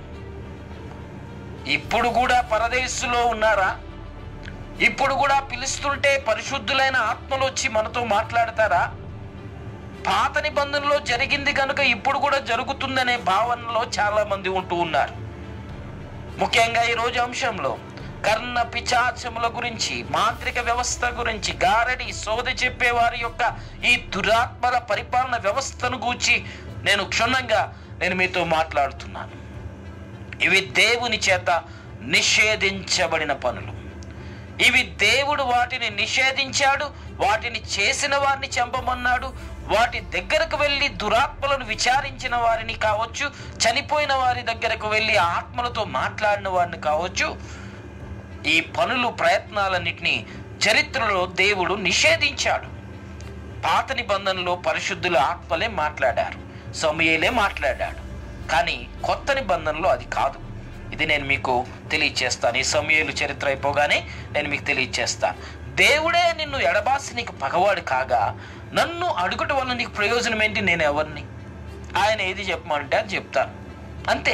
ఇప్పుడు కూడా పరదేశులో ఉన్నారా ఇప్పుడు కూడా పిలుస్తుంటే పరిశుద్ధులైన ఆత్మలు వచ్చి మనతో మాట్లాడతారా పాత నిబంధనలో జరిగింది కనుక ఇప్పుడు కూడా జరుగుతుందనే భావనలో చాలా మంది ఉంటూ ఉన్నారు ముఖ్యంగా ఈ రోజు అంశంలో కర్ణ పిచాచముల గురించి మాంత్రిక వ్యవస్థ గురించి గారడి సోద చెప్పే వారి యొక్క ఈ దురాత్మల పరిపాలన వ్యవస్థను గూర్చి నేను క్షుణ్ణంగా నేను మీతో మాట్లాడుతున్నాను ఇవి దేవుని చేత నిషేధించబడిన పనులు ఇవి దేవుడు వాటిని నిషేధించాడు వాటిని చేసిన వారిని చంపమన్నాడు వాటి దగ్గరకు వెళ్ళి దురాత్మలను విచారించిన వారిని కావచ్చు చనిపోయిన వారి దగ్గరకు వెళ్ళి ఆత్మలతో మాట్లాడిన వారిని కావచ్చు ఈ పనులు ప్రయత్నాలన్నిటినీ చరిత్రలో దేవుడు నిషేధించాడు పాత నిబంధనలో పరిశుద్ధుల ఆత్మలే మాట్లాడారు సమయలే మాట్లాడాడు కానీ కొత్త నిబంధనలో అది కాదు ఇది నేను మీకు తెలియచేస్తాను ఈ సమయలు చరిత్ర అయిపోగానే నేను మీకు తెలియచేస్తాను దేవుడే నిన్ను ఎడబాసి నీకు పగవాడు కాగా నన్ను అడుగుట వల్ల నీకు ప్రయోజనం ఏంటి నేను ఎవరిని ఆయన ఏది చెప్పమంటే అది చెప్తాను అంతే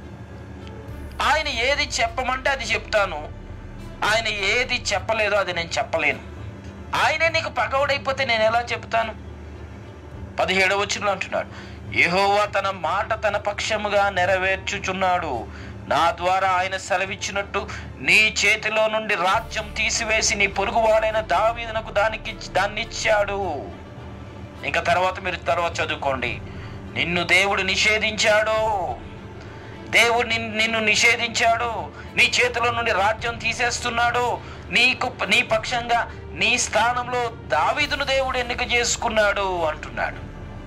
ఆయన ఏది చెప్పమంటే అది చెప్తాను ఆయన ఏది చెప్పలేదో అది నేను చెప్పలేను ఆయనే నీకు పగవుడైపోతే నేను ఎలా చెప్తాను పదిహేడవ వచ్చిన అంటున్నాడు యెహోవా తన మాట తన పక్షముగా నెరవేర్చుచున్నాడు నా ద్వారా ఆయన సెలవిచ్చినట్టు నీ చేతిలో నుండి రాజ్యం తీసివేసి నీ పొరుగువాడైన దావీదునకు దానికి దాన్ని ఇచ్చాడు ఇంకా తర్వాత మీరు తర్వాత చదువుకోండి నిన్ను దేవుడు నిషేధించాడు దేవుడు నిన్- నిన్ను నిషేధించాడు నీ చేతిలో నుండి రాజ్యం తీసేస్తున్నాడు నీకు నీ పక్షంగా నీ స్థానంలో దావీదును దేవుడు ఎన్నిక చేసుకున్నాడు అంటున్నాడు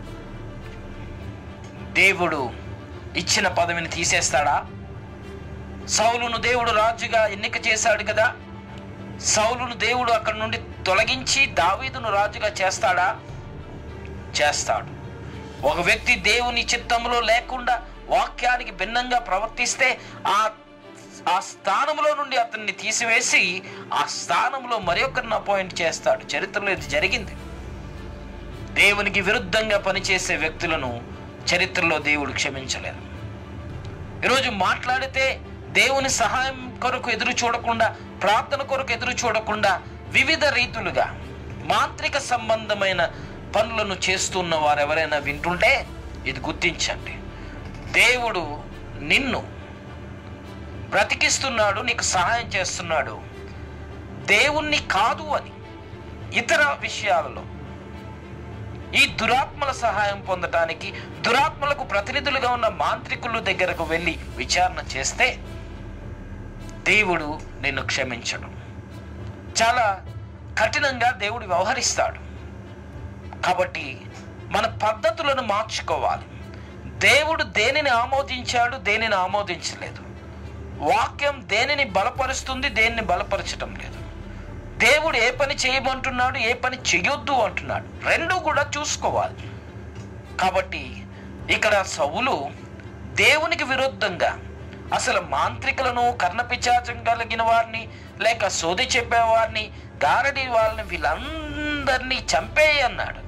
దేవుడు ఇచ్చిన పదవిని తీసేస్తాడా సౌలును దేవుడు రాజుగా ఎన్నిక చేశాడు కదా సౌలును దేవుడు అక్కడి నుండి తొలగించి దావీదును రాజుగా చేస్తాడా చేస్తాడు ఒక వ్యక్తి దేవుని చిత్తంలో లేకుండా వాక్యానికి భిన్నంగా ప్రవర్తిస్తే ఆ ఆ స్థానంలో నుండి అతన్ని తీసివేసి ఆ స్థానంలో మరి ఒకరిని అపాయింట్ చేస్తాడు చరిత్రలో ఇది జరిగింది దేవునికి విరుద్ధంగా పనిచేసే వ్యక్తులను చరిత్రలో దేవుడు క్షమించలేదు ఈరోజు మాట్లాడితే దేవుని సహాయం కొరకు ఎదురు చూడకుండా ప్రార్థన కొరకు ఎదురు చూడకుండా వివిధ రీతులుగా మాంత్రిక సంబంధమైన పనులను చేస్తున్న వారు ఎవరైనా వింటుంటే ఇది గుర్తించండి దేవుడు నిన్ను బ్రతికిస్తున్నాడు నీకు సహాయం చేస్తున్నాడు దేవుణ్ణి కాదు అని ఇతర విషయాలలో ఈ దురాత్మల సహాయం పొందటానికి దురాత్మలకు ప్రతినిధులుగా ఉన్న మాంత్రికుల దగ్గరకు వెళ్ళి విచారణ చేస్తే దేవుడు నిన్ను క్షమించడు చాలా కఠినంగా దేవుడు వ్యవహరిస్తాడు కాబట్టి మన పద్ధతులను మార్చుకోవాలి దేవుడు దేనిని ఆమోదించాడు దేనిని ఆమోదించలేదు వాక్యం దేనిని బలపరుస్తుంది దేనిని బలపరచడం లేదు దేవుడు ఏ పని చేయమంటున్నాడు ఏ పని చెయ్యొద్దు అంటున్నాడు రెండు కూడా చూసుకోవాలి కాబట్టి ఇక్కడ సౌలు దేవునికి విరుద్ధంగా అసలు మాంత్రికులను కర్ణపిచాచం కలిగిన వారిని లేక సోది చెప్పేవారిని గారడి వాళ్ళని వీళ్ళందరినీ చంపేయి అన్నాడు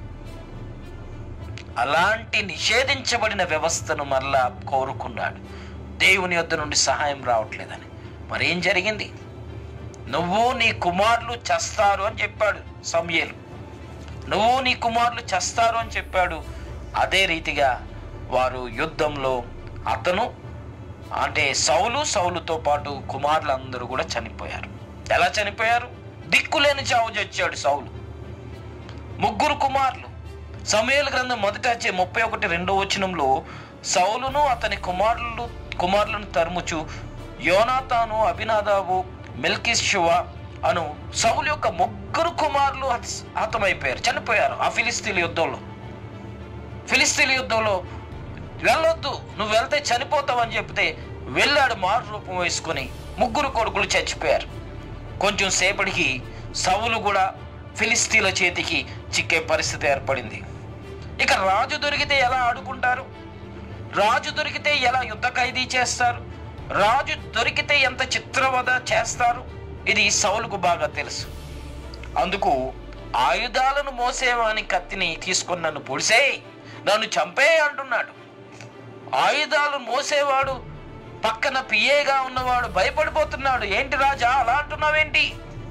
అలాంటి నిషేధించబడిన వ్యవస్థను మరలా కోరుకున్నాడు దేవుని యొద్ద నుండి సహాయం రావట్లేదని మరేం జరిగింది నువ్వు నీ కుమారులు చస్తారు అని చెప్పాడు సమయలు నువ్వు నీ కుమారులు చస్తారు అని చెప్పాడు అదే రీతిగా వారు యుద్ధంలో అతను అంటే సౌలు సౌలుతో పాటు కుమారులందరూ కూడా చనిపోయారు ఎలా చనిపోయారు దిక్కులేని చావు చచ్చాడు సౌలు ముగ్గురు కుమారులు సమయల గ్రంథం మొదట వచ్చే ముప్పై ఒకటి రెండో వచనంలో సౌలును అతని కుమారులు కుమారులను తరుముచు యోనాతాను అభినాదాబు మెల్కిషువ అను సౌలు యొక్క ముగ్గురు కుమారులు హత- హతమైపోయారు చనిపోయారు ఆ ఫిలిస్తీన్ల యుద్ధంలో ఫిలిస్తీన్ల యుద్ధంలో వెళ్ళొద్దు నువ్వు వెళ్తే చనిపోతావని చెప్తే వెళ్ళాడు మారు రూపం వేసుకొని ముగ్గురు కొడుకులు చచ్చిపోయారు కొంచెం సేపటికి సౌలు కూడా ఫిలిస్తీన్ల చేతికి చిక్కే పరిస్థితి ఏర్పడింది ఇక రాజు దొరికితే ఎలా ఆడుకుంటారు రాజు దొరికితే ఎలా యుద్ధ ఖైదీ చేస్తారు రాజు దొరికితే ఎంత చిత్రవద చేస్తారు ఇది సౌలుకు బాగా తెలుసు అందుకు ఆయుధాలను మోసేవాని కత్తిని తీసుకొని నన్ను పొడిసేయ్ నన్ను చంపే అంటున్నాడు ఆయుధాలు మోసేవాడు పక్కన పిఏగా ఉన్నవాడు భయపడిపోతున్నాడు ఏంటి రాజా అలా అంటున్నావేంటి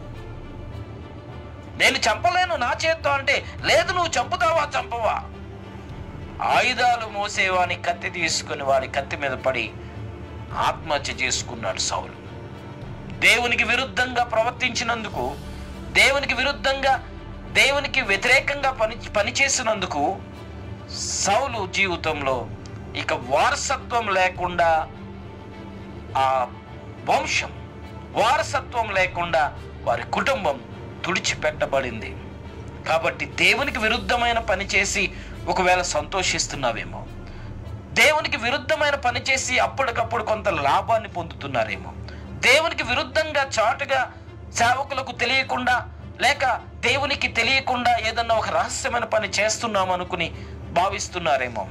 నేను చంపలేను నా చేత్తో అంటే లేదు నువ్వు చంపుతావా చంపవా ఆయుధాలు మోసేవాని కత్తి తీసుకుని వాడి కత్తి మీద పడి ఆత్మహత్య చేసుకున్నాడు సౌలు దేవునికి విరుద్ధంగా ప్రవర్తించినందుకు దేవునికి విరుద్ధంగా దేవునికి వ్యతిరేకంగా పని పనిచేసినందుకు సౌలు జీవితంలో ఇక వారసత్వం లేకుండా ఆ వంశం వారసత్వం లేకుండా వారి కుటుంబం తుడిచిపెట్టబడింది కాబట్టి దేవునికి విరుద్ధమైన పని చేసి ఒకవేళ సంతోషిస్తున్నావేమో దేవునికి విరుద్ధమైన పని చేసి అప్పటికప్పుడు కొంత లాభాన్ని పొందుతున్నారేమో దేవునికి విరుద్ధంగా చాటుగా సేవకులకు తెలియకుండా లేక దేవునికి తెలియకుండా ఏదన్నా ఒక రహస్యమైన పని చేస్తున్నాం అనుకుని భావిస్తున్నారేమో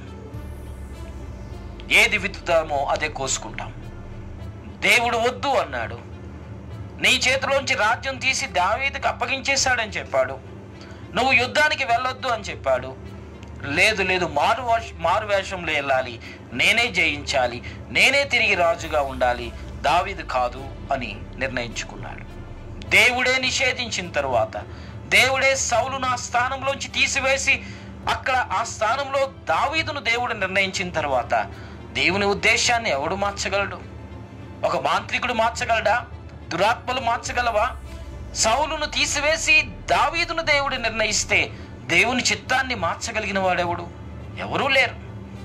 ఏది విత్తుతామో అదే కోసుకుంటాం దేవుడు వద్దు అన్నాడు నీ చేతిలోంచి రాజ్యం తీసి దావీదుకు అప్పగించేశాడని చెప్పాడు నువ్వు యుద్ధానికి వెళ్ళొద్దు అని చెప్పాడు లేదు లేదు మారు వేష- మారు వేషంలో వెళ్ళాలి నేనే జయించాలి నేనే తిరిగి రాజుగా ఉండాలి దావీదు కాదు అని నిర్ణయించుకున్నాడు దేవుడే నిషేధించిన తరువాత దేవుడే సౌలు నా స్థానంలోంచి తీసివేసి అక్కడ ఆ స్థానంలో దావీదును దేవుడు నిర్ణయించిన తర్వాత దేవుని ఉద్దేశాన్ని ఎవడు మార్చగలడు ఒక మాంత్రికుడు మార్చగలడా దురాత్మలు మార్చగలవా సౌలును తీసివేసి దావీదును దేవుడు నిర్ణయిస్తే దేవుని చిత్తాన్ని మార్చగలిగిన వాడెవడు ఎవరూ లేరు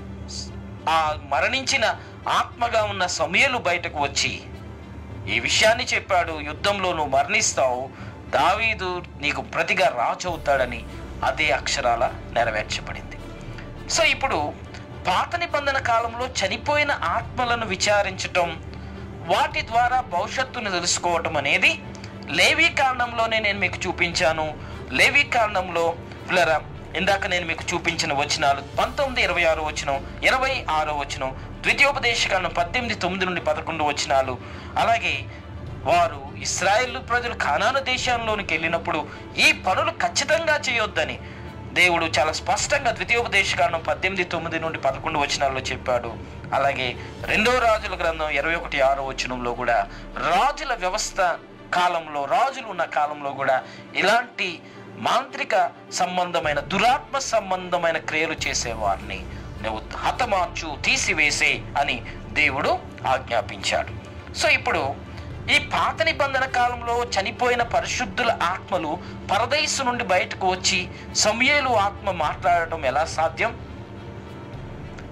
ఆ మరణించిన ఆత్మగా ఉన్న సమయలు బయటకు వచ్చి ఈ విషయాన్ని చెప్పాడు యుద్ధంలో నువ్వు మరణిస్తావు దావీదు నీకు ప్రతిగా రాజు అవుతాడని అదే అక్షరాల నెరవేర్చబడింది సో ఇప్పుడు పాత నిబంధన కాలంలో చనిపోయిన ఆత్మలను విచారించటం వాటి ద్వారా భవిష్యత్తును తెలుసుకోవటం అనేది లేవీ కారణంలోనే నేను మీకు చూపించాను లేవీ కారణంలో పిల్లరా ఇందాక నేను మీకు చూపించిన వచనాలు పంతొమ్మిది ఇరవై ఆరు వచనం ఇరవై ఆరో వచనం ద్వితీయోపదేశ కాలం పద్దెనిమిది తొమ్మిది నుండి పదకొండు వచనాలు అలాగే వారు ఇస్రాయేల్ ప్రజలు కానాను దేశంలోనికి వెళ్ళినప్పుడు ఈ పనులు ఖచ్చితంగా చేయొద్దని దేవుడు చాలా స్పష్టంగా ద్వితీయోపదేశ కారణం పద్దెనిమిది తొమ్మిది నుండి పదకొండు వచనాల్లో చెప్పాడు అలాగే రెండో రాజుల గ్రంథం ఇరవై ఒకటి ఆరో వచనంలో కూడా రాజుల వ్యవస్థ కాలంలో రాజులు ఉన్న కాలంలో కూడా ఇలాంటి మాంత్రిక సంబంధమైన దురాత్మ సంబంధమైన క్రియలు చేసేవారిని నువ్వు హతమార్చు తీసివేసే అని దేవుడు ఆజ్ఞాపించాడు సో ఇప్పుడు ఈ పాత నిబంధన కాలంలో చనిపోయిన పరిశుద్ధుల ఆత్మలు పరదైసు నుండి బయటకు వచ్చి సమయేలు ఆత్మ మాట్లాడటం ఎలా సాధ్యం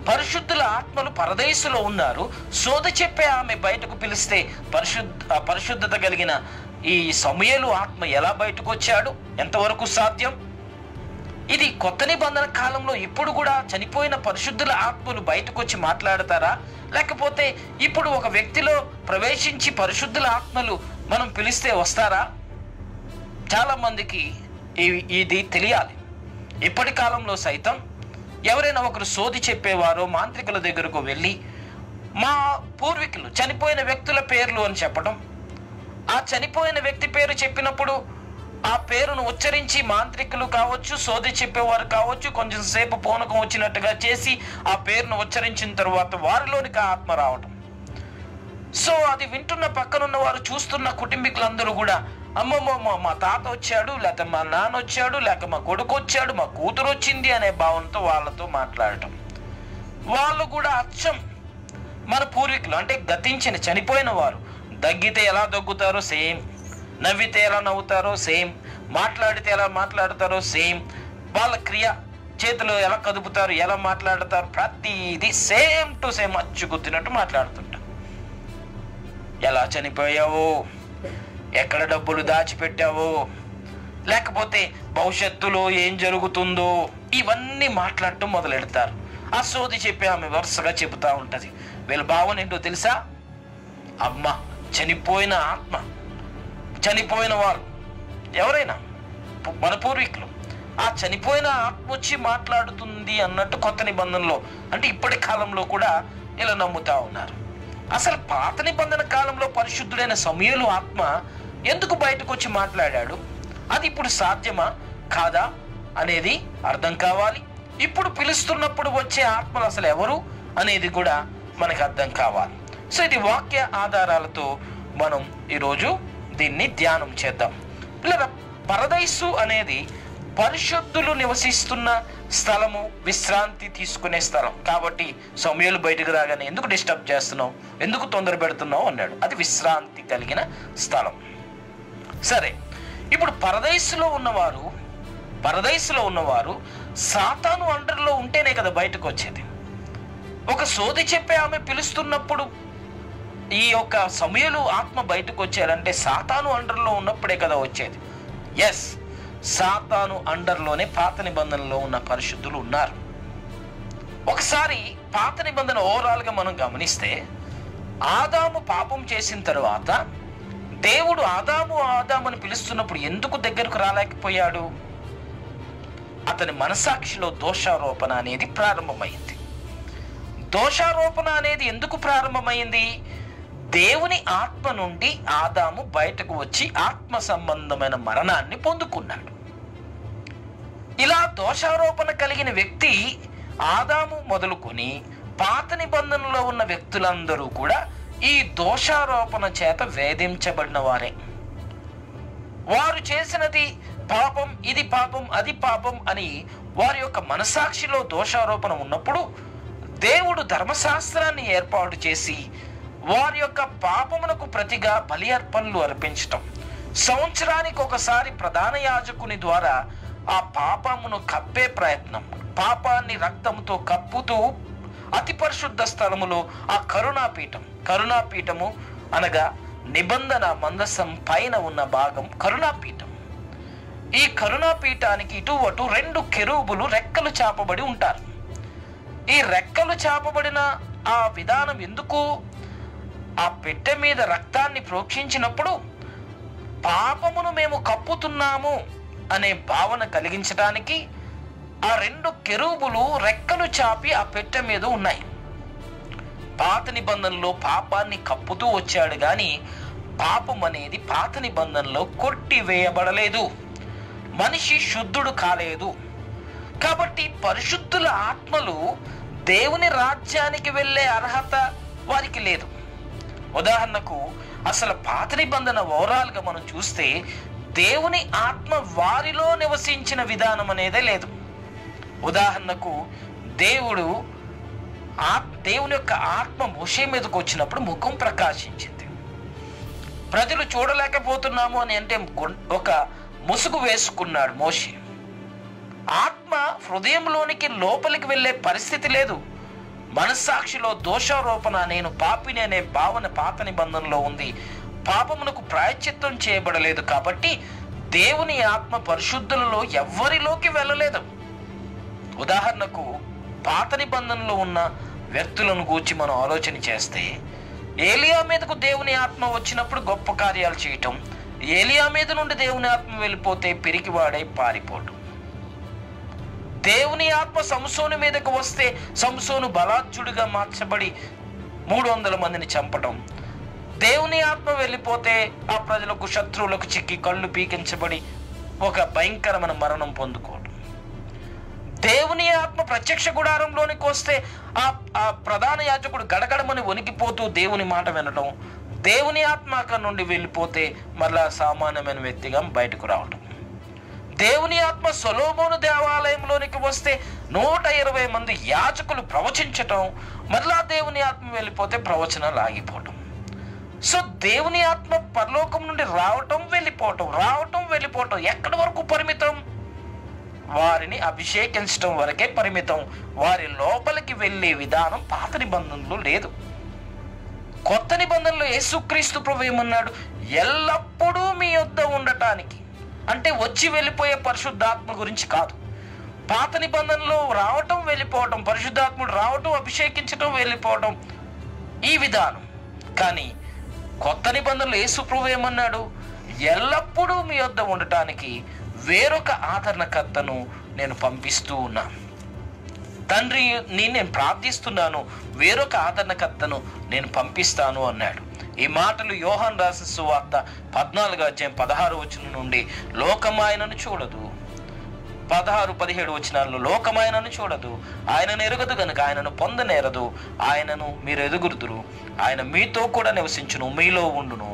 పరిశుద్ధుల ఆత్మలు పరదేశులో ఉన్నారు సోద చెప్పే ఆమె బయటకు పిలిస్తే పరిశుద్ధ ఆ పరిశుద్ధత కలిగిన ఈ సమయలు ఆత్మ ఎలా బయటకు వచ్చాడు ఎంతవరకు సాధ్యం ఇది కొత్త నిబంధన కాలంలో ఇప్పుడు కూడా చనిపోయిన పరిశుద్ధుల ఆత్మలు బయటకు వచ్చి మాట్లాడతారా లేకపోతే ఇప్పుడు ఒక వ్యక్తిలో ప్రవేశించి పరిశుద్ధుల ఆత్మలు మనం పిలిస్తే వస్తారా చాలా మందికి ఇవి- ఇది తెలియాలి ఇప్పటి కాలంలో సైతం ఎవరైనా ఒకరు సోది చెప్పేవారో మాంత్రికుల దగ్గరకు వెళ్ళి మా పూర్వీకులు చనిపోయిన వ్యక్తుల పేర్లు అని చెప్పడం ఆ చనిపోయిన వ్యక్తి పేరు చెప్పినప్పుడు ఆ పేరును ఉచ్చరించి మాంత్రికులు కావచ్చు సోది చెప్పేవారు కావచ్చు కొంచెం సేపు పూనకం వచ్చినట్టుగా చేసి ఆ పేరును ఉచ్చరించిన తరువాత వారిలోనికి ఆ ఆత్మ రావటం సో అది వింటున్న పక్కనున్న వారు చూస్తున్న కుటుంబీకులందరూ కూడా అమ్మమ్మ మా- మా తాత వచ్చాడు లేకపోతే మా నాన్న వచ్చాడు లేక మా కొడుకు వచ్చాడు మా కూతురు వచ్చింది అనే భావనతో వాళ్ళతో మాట్లాడటం వాళ్ళు కూడా అచ్చం మన పూర్వీకులు అంటే గతించిన చనిపోయిన వారు దగ్గితే ఎలా దగ్గుతారో సేమ్ నవ్వితే ఎలా నవ్వుతారో సేమ్ మాట్లాడితే ఎలా మాట్లాడతారో సేమ్ వాళ్ళ క్రియ చేతులు ఎలా కదుపుతారు ఎలా మాట్లాడతారు ప్రతిదీ సేమ్ టు సేమ్ అచ్చు గుద్దినట్టు మాట్లాడుతుంటారు ఎలా చనిపోయావు ఎక్కడ డబ్బులు దాచిపెట్టావు లేకపోతే భవిష్యత్తులో ఏం జరుగుతుందో ఇవన్నీ మాట్లాడటం మొదలెడతారు ఆ సోది చెప్పి ఆమె వరుసగా చెబుతా ఉంటది వీళ్ళ భావన ఏంటో తెలుసా అమ్మ చనిపోయిన ఆత్మ చనిపోయిన వారు ఎవరైనా పు- మన పూర్వీకులు ఆ చనిపోయిన ఆత్మ వచ్చి మాట్లాడుతుంది అన్నట్టు కొత్త నిబంధనలో అంటే ఇప్పటి కాలంలో కూడా ఇలా నమ్ముతా ఉన్నారు అసలు పాత నిబంధన కాలంలో పరిశుద్ధుడైన సమయలు ఆత్మ ఎందుకు బయటకు వచ్చి మాట్లాడాడు అది ఇప్పుడు సాధ్యమా కాదా అనేది అర్థం కావాలి ఇప్పుడు పిలుస్తున్నప్పుడు వచ్చే ఆత్మలు అసలు ఎవరు అనేది కూడా మనకు అర్థం కావాలి సో ఇది వాక్య ఆధారాలతో మనం ఈరోజు దీన్ని ధ్యానం చేద్దాం పిల్లల పరదైసు అనేది పరిశుద్ధులు నివసిస్తున్న స్థలము విశ్రాంతి తీసుకునే స్థలం కాబట్టి సమయాలు బయటకు రాగానే ఎందుకు డిస్టర్బ్ చేస్తున్నావు ఎందుకు తొందర పెడుతున్నావు అన్నాడు అది విశ్రాంతి కలిగిన స్థలం సరే ఇప్పుడు పరదైసులో ఉన్నవారు పరదైసులో ఉన్నవారు సాతాను అండర్లో ఉంటేనే కదా బయటకు వచ్చేది ఒక సోది చెప్పే ఆమె పిలుస్తున్నప్పుడు ఈ యొక్క సమయలు ఆత్మ బయటకు వచ్చారంటే సాతాను అండర్లో ఉన్నప్పుడే కదా వచ్చేది ఎస్ సాతాను అండర్లోనే పాత నిబంధనలో ఉన్న పరిశుద్ధులు ఉన్నారు ఒకసారి పాత నిబంధన ఓవరాల్గా మనం గమనిస్తే ఆదాము పాపం చేసిన తరువాత దేవుడు ఆదాము ఆదాముని పిలుస్తున్నప్పుడు ఎందుకు దగ్గరకు రాలేకపోయాడు అతని మనసాక్షిలో దోషారోపణ అనేది ప్రారంభమైంది దోషారోపణ అనేది ఎందుకు ప్రారంభమైంది దేవుని ఆత్మ నుండి ఆదాము బయటకు వచ్చి ఆత్మ సంబంధమైన మరణాన్ని పొందుకున్నాడు ఇలా దోషారోపణ కలిగిన వ్యక్తి ఆదాము మొదలుకొని పాత నిబంధనలో ఉన్న వ్యక్తులందరూ కూడా ఈ దోషారోపణ చేత వేధించబడిన వారే వారు చేసినది పాపం ఇది పాపం అది పాపం అని వారి యొక్క మనసాక్షిలో దోషారోపణ ఉన్నప్పుడు దేవుడు ధర్మశాస్త్రాన్ని ఏర్పాటు చేసి వారి యొక్క పాపమునకు ప్రతిగా బలి అర్పణలు అర్పించటం సంవత్సరానికి ఒకసారి ప్రధాన యాజకుని ద్వారా ఆ పాపమును కప్పే ప్రయత్నం పాపాన్ని రక్తంతో కప్పుతూ అతి పరిశుద్ధ స్థలములో ఆ కరుణాపీఠం కరుణాపీఠము అనగా నిబంధన మందసం పైన ఉన్న భాగం కరుణాపీఠం ఈ కరుణాపీఠానికి ఇటు అటు రెండు కెరూబులు రెక్కలు చాపబడి ఉంటారు ఈ రెక్కలు చాపబడిన ఆ విధానం ఎందుకు ఆ పెట్టె మీద రక్తాన్ని ప్రోక్షించినప్పుడు పాపమును మేము కప్పుతున్నాము అనే భావన కలిగించడానికి ఆ రెండు కెరూబులు రెక్కలు చాపి ఆ పెట్టె మీద ఉన్నాయి పాత నిబంధనలో పాపాన్ని కప్పుతూ వచ్చాడు కానీ పాపం అనేది పాత నిబంధనలో కొట్టివేయబడలేదు మనిషి శుద్ధుడు కాలేదు కాబట్టి పరిశుద్ధుల ఆత్మలు దేవుని రాజ్యానికి వెళ్ళే అర్హత వారికి లేదు ఉదాహరణకు అసలు పాత నిబంధన ఓవరాల్గా మనం చూస్తే దేవుని ఆత్మ వారిలో నివసించిన విధానం అనేదే లేదు ఉదాహరణకు దేవుడు ఆ దేవుని యొక్క ఆత్మ మోషే మీదకు వచ్చినప్పుడు ముఖం ప్రకాశించింది ప్రజలు చూడలేకపోతున్నాము అని అంటే గుం- ఒక ముసుగు వేసుకున్నాడు మోషే ఆత్మ హృదయంలోనికి లోపలికి వెళ్ళే పరిస్థితి లేదు మనస్సాక్షిలో దోషారోపణ నేను పాపిని అనే భావన పాత నిబంధనలో ఉంది పాపమునకు ప్రాయశ్చిత్తం చేయబడలేదు కాబట్టి దేవుని ఆత్మ పరిశుద్ధులలో ఎవ్వరిలోకి వెళ్ళలేదు ఉదాహరణకు పాత నిబంధనలో ఉన్న వ్యక్తులను గూర్చి మనం ఆలోచన చేస్తే ఏలియా మీదకు దేవుని ఆత్మ వచ్చినప్పుడు గొప్ప కార్యాలు చేయటం ఏలియా మీద నుండి దేవుని ఆత్మ వెళ్ళిపోతే పిరికివాడై పారిపోవటం దేవుని ఆత్మ సంసోను మీదకు వస్తే సంసోను బలాత్యుడిగా మార్చబడి మూడు వందల మందిని చంపటం దేవుని ఆత్మ వెళ్ళిపోతే ఆ ప్రజలకు శత్రువులకు చిక్కి కళ్ళు పీకించబడి ఒక భయంకరమైన మరణం పొందుకోవడం దేవుని ఆత్మ ప్రత్యక్ష గుడారంలోనికి వస్తే ఆ ఆ ప్రధాన యాజకుడు గడగడమని వణికిపోతూ దేవుని మాట వినడం దేవుని ఆత్మ అక్కడి నుండి వెళ్ళిపోతే మళ్ళా సామాన్యమైన వ్యక్తిగా బయటకు రావడం దేవుని ఆత్మ సొలోమోను దేవాలయంలోనికి వస్తే నూట ఇరవై మంది యాజకులు ప్రవచించటం మరలా దేవుని ఆత్మ వెళ్ళిపోతే ప్రవచనాలు ఆగిపోవటం సో దేవుని ఆత్మ పరలోకం నుండి రావటం వెళ్ళిపోవటం రావటం వెళ్ళిపోవటం ఎక్కడి వరకు పరిమితం వారిని అభిషేకించటం వరకే పరిమితం వారి లోపలికి వెళ్ళే విధానం పాత నిబంధనలు లేదు కొత్త నిబంధనలో యేసుక్రీస్తు ప్రభు ఏమన్నాడు ఎల్లప్పుడూ మీ యొద్ద ఉండటానికి అంటే వచ్చి వెళ్ళిపోయే పరిశుద్ధాత్మ గురించి కాదు పాత నిబంధనలో రావటం వెళ్ళిపోవటం పరిశుద్ధాత్ముడు రావటం అభిషేకించటం వెళ్ళిపోవటం ఈ విధానం కానీ కొత్త నిబంధనలు యేసు ప్రభు ఏమన్నాడు ఎల్లప్పుడూ మీ వద్ద ఉండటానికి వేరొక ఆదరణకర్తను నేను పంపిస్తూ ఉన్నాను తండ్రి నీ నేను ప్రార్థిస్తున్నాను వేరొక ఆదరణకర్తను నేను పంపిస్తాను అన్నాడు ఈ మాటలు యోహాన్ రాసిన సువార్త పద్నాలుగు అధ్యాయం పదహారు వచనం నుండి లోకం ఆయనను చూడదు పదహారు పదిహేడు వచనాల్లో లోకం ఆయనను చూడదు ఆయనను ఎరుగదు గనుక ఆయనను పొందనేరదు ఆయనను మీరు ఎదుగురుదురు ఆయన మీతో కూడా నివసించును మీలో ఉండును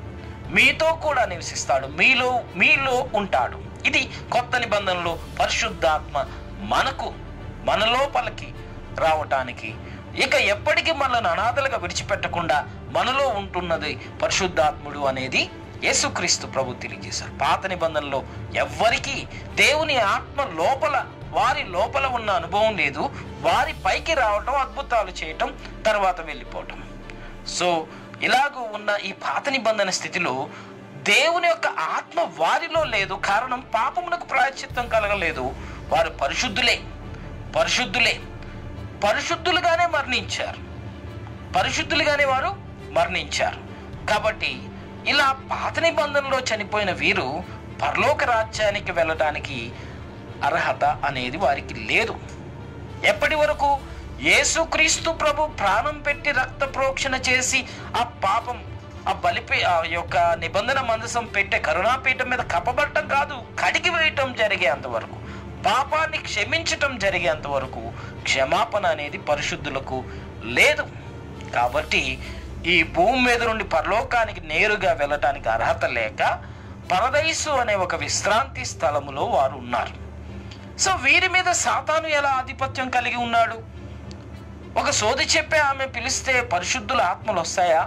మీతో కూడా నివసిస్తాడు మీలో మీలో ఉంటాడు ఇది కొత్త నిబంధనలు పరిశుద్ధాత్మ మనకు మన లోపలికి రావటానికి ఇక ఎప్పటికీ మనల్ని అనాథలుగా విడిచిపెట్టకుండా మనలో ఉంటున్నది పరిశుద్ధాత్ముడు అనేది యేసుక్రీస్తు ప్రభు తెలియజేశారు పాత నిబంధనలో ఎవ్వరికీ దేవుని ఆత్మ లోపల వారి లోపల ఉన్న అనుభవం లేదు వారి పైకి రావటం అద్భుతాలు చేయటం తర్వాత వెళ్ళిపోవటం సో ఇలాగూ ఉన్న ఈ పాత నిబంధన స్థితిలో దేవుని యొక్క ఆత్మ వారిలో లేదు కారణం పాపమునకు ప్రాయశ్చిత్తం కలగలేదు వారు పరిశుద్ధులే పరిశుద్ధులే పరిశుద్ధులుగానే మరణించారు పరిశుద్ధులుగానే వారు మరణించారు కాబట్టి ఇలా పాత నిబంధనలో చనిపోయిన వీరు పరలోక రాజ్యానికి వెళ్ళడానికి అర్హత అనేది వారికి లేదు ఎప్పటి వరకు యేసుక్రీస్తు ప్రభు ప్రాణం పెట్టి రక్త ప్రోక్షణ చేసి ఆ పాపం ఆ బలిపి ఆ యొక్క నిబంధన మందసం పెట్టే కరుణాపీఠం మీద కప్పబట్టం కాదు కడిగి వేయటం జరిగేంత వరకు పాపాన్ని క్షమించటం జరిగేంత వరకు క్షమాపణ అనేది పరిశుద్ధులకు లేదు కాబట్టి ఈ భూమి మీద నుండి పరలోకానికి నేరుగా వెళ్ళటానికి అర్హత లేక పరదైసు అనే ఒక విశ్రాంతి స్థలములో వారు ఉన్నారు సో వీరి మీద సాతాను ఎలా ఆధిపత్యం కలిగి ఉన్నాడు ఒక సోది చెప్పే ఆమె పిలిస్తే పరిశుద్ధుల ఆత్మలు వస్తాయా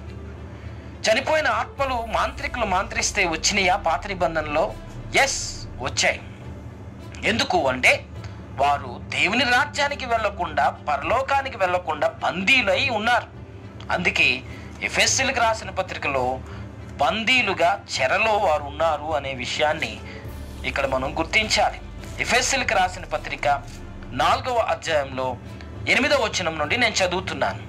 చనిపోయిన ఆత్మలు మాంత్రికులు మాంత్రిస్తే వచ్చినాయా పాత నిబంధనలో ఎస్ వచ్చాయి ఎందుకు అంటే వారు దేవుని రాజ్యానికి వెళ్లకుండా పరలోకానికి వెళ్లకుండా బందీలై ఉన్నారు అందుకే ఎఫ్ఎస్సీలకు రాసిన పత్రికలో బందీలుగా చెరలో వారు ఉన్నారు అనే విషయాన్ని ఇక్కడ మనం గుర్తించాలి ఎఫ్ఎస్సీలకు రాసిన పత్రిక నాలుగవ అధ్యాయంలో ఎనిమిదవ వచనం నుండి నేను చదువుతున్నాను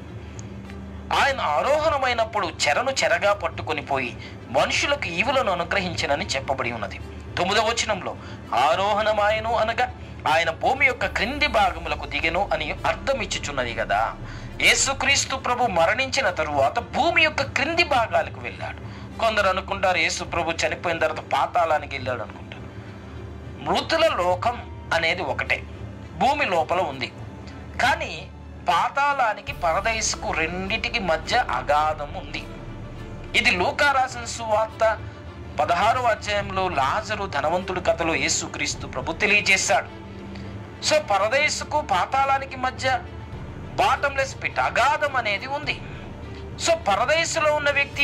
ఆయన ఆరోహణమైనప్పుడు చెరను చెరగా పట్టుకొని పోయి మనుషులకు ఈవులను అనుగ్రహించినని చెప్పబడి ఉన్నది తొమ్మిదవ వచనంలో ఆరోహణమాయను అనగా ఆయన భూమి యొక్క క్రింది భాగములకు దిగెను అని అర్థం ఇచ్చుచున్నది కదా యేసుక్రీస్తు ప్రభు మరణించిన తరువాత భూమి యొక్క క్రింది భాగాలకు వెళ్ళాడు కొందరు అనుకుంటారు యేసు ప్రభు చనిపోయిన తర్వాత పాతాళానికి వెళ్ళాడు అనుకుంటారు మృతుల లోకం అనేది ఒకటే భూమి లోపల ఉంది కానీ పాతాళానికి పరదైసుకు రెండిటికి మధ్య అగాధం ఉంది ఇది లూకా రాసిన సువార్త పదహారవ అధ్యాయంలో లాజరు ధనవంతుడి కథలో యేసుక్రీస్తు ప్రభు తెలియజేశాడు సో పరదేశుకు పాతాళానికి మధ్య బాటంలెస్ పిట్ అగాధం అనేది ఉంది సో పరదేశంలో ఉన్న వ్యక్తి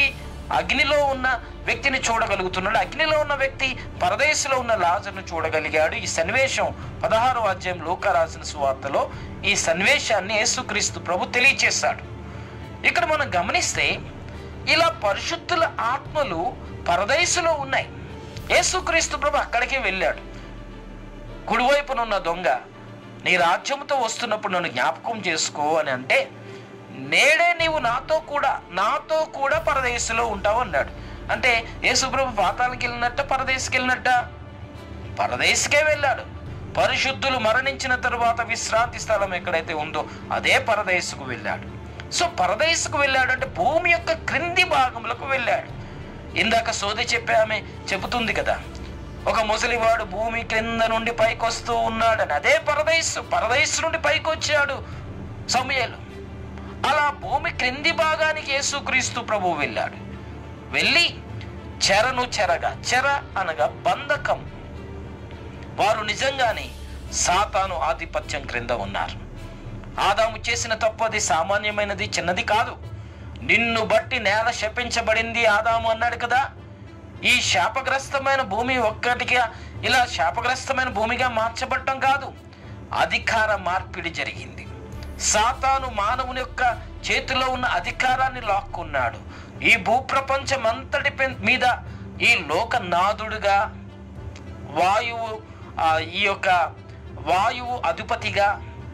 అగ్నిలో ఉన్న వ్యక్తిని చూడగలుగుతున్నాడు అగ్నిలో ఉన్న వ్యక్తి పరదేశంలో ఉన్న లాజర్ను చూడగలిగాడు ఈ సన్నివేశం పదహారు అధ్యాయం లోక రాసిన సువార్తలో ఈ సన్నివేశాన్ని యేసుక్రీస్తు ప్రభు తెలియచేశాడు ఇక్కడ మనం గమనిస్తే ఇలా పరిశుద్ధుల ఆత్మలు పరదేశంలో ఉన్నాయి యేసుక్రీస్తు ప్రభు అక్కడికే వెళ్ళాడు కుడివైపున ఉన్న దొంగ నీ రాజ్యంతో వస్తున్నప్పుడు నన్ను జ్ఞాపకం చేసుకో అని అంటే నేడే నీవు నాతో కూడా నాతో కూడా పరదేశంలో ఉంటావు అన్నాడు అంటే యేసుప్రభు పాతానికి వెళ్ళినట్ట పరదేశకి వెళ్ళినట్ట పరదేశకే వెళ్ళాడు పరిశుద్ధులు మరణించిన తరువాత విశ్రాంతి స్థలం ఎక్కడైతే ఉందో అదే పరదేశకు వెళ్ళాడు సో పరదేశకు వెళ్ళాడు అంటే భూమి యొక్క క్రింది భాగములకు వెళ్ళాడు ఇందాక సోది చెప్పే ఆమె చెబుతుంది కదా ఒక ముసలివాడు భూమి క్రింద నుండి పైకి వస్తూ ఉన్నాడని అదే పరదేశు పరదేశు నుండి పైకి వచ్చాడు సమయలు అలా భూమి క్రింది భాగానికి యేసుక్రీస్తు ప్రభు వెళ్ళాడు వెళ్ళి చెరను చెరగా చెర అనగా బంధకం వారు నిజంగానే సాతాను ఆధిపత్యం క్రింద ఉన్నారు ఆదాము చేసిన తప్పు అది సామాన్యమైనది చిన్నది కాదు నిన్ను బట్టి నేల శపించబడింది ఆదాము అన్నాడు కదా ఈ శాపగ్రస్తమైన భూమి ఒక్కటిగా ఇలా శాపగ్రస్తమైన భూమిగా మార్చబడటం కాదు అధికార మార్పిడి జరిగింది సాతాను మానవుని యొక్క చేతిలో ఉన్న అధికారాన్ని లాక్కున్నాడు ఈ భూప్రపంచం అంతటి పె- మీద ఈ లోకనాథుడుగా వాయువు ఆ, ఈ యొక్క వాయువు అధిపతిగా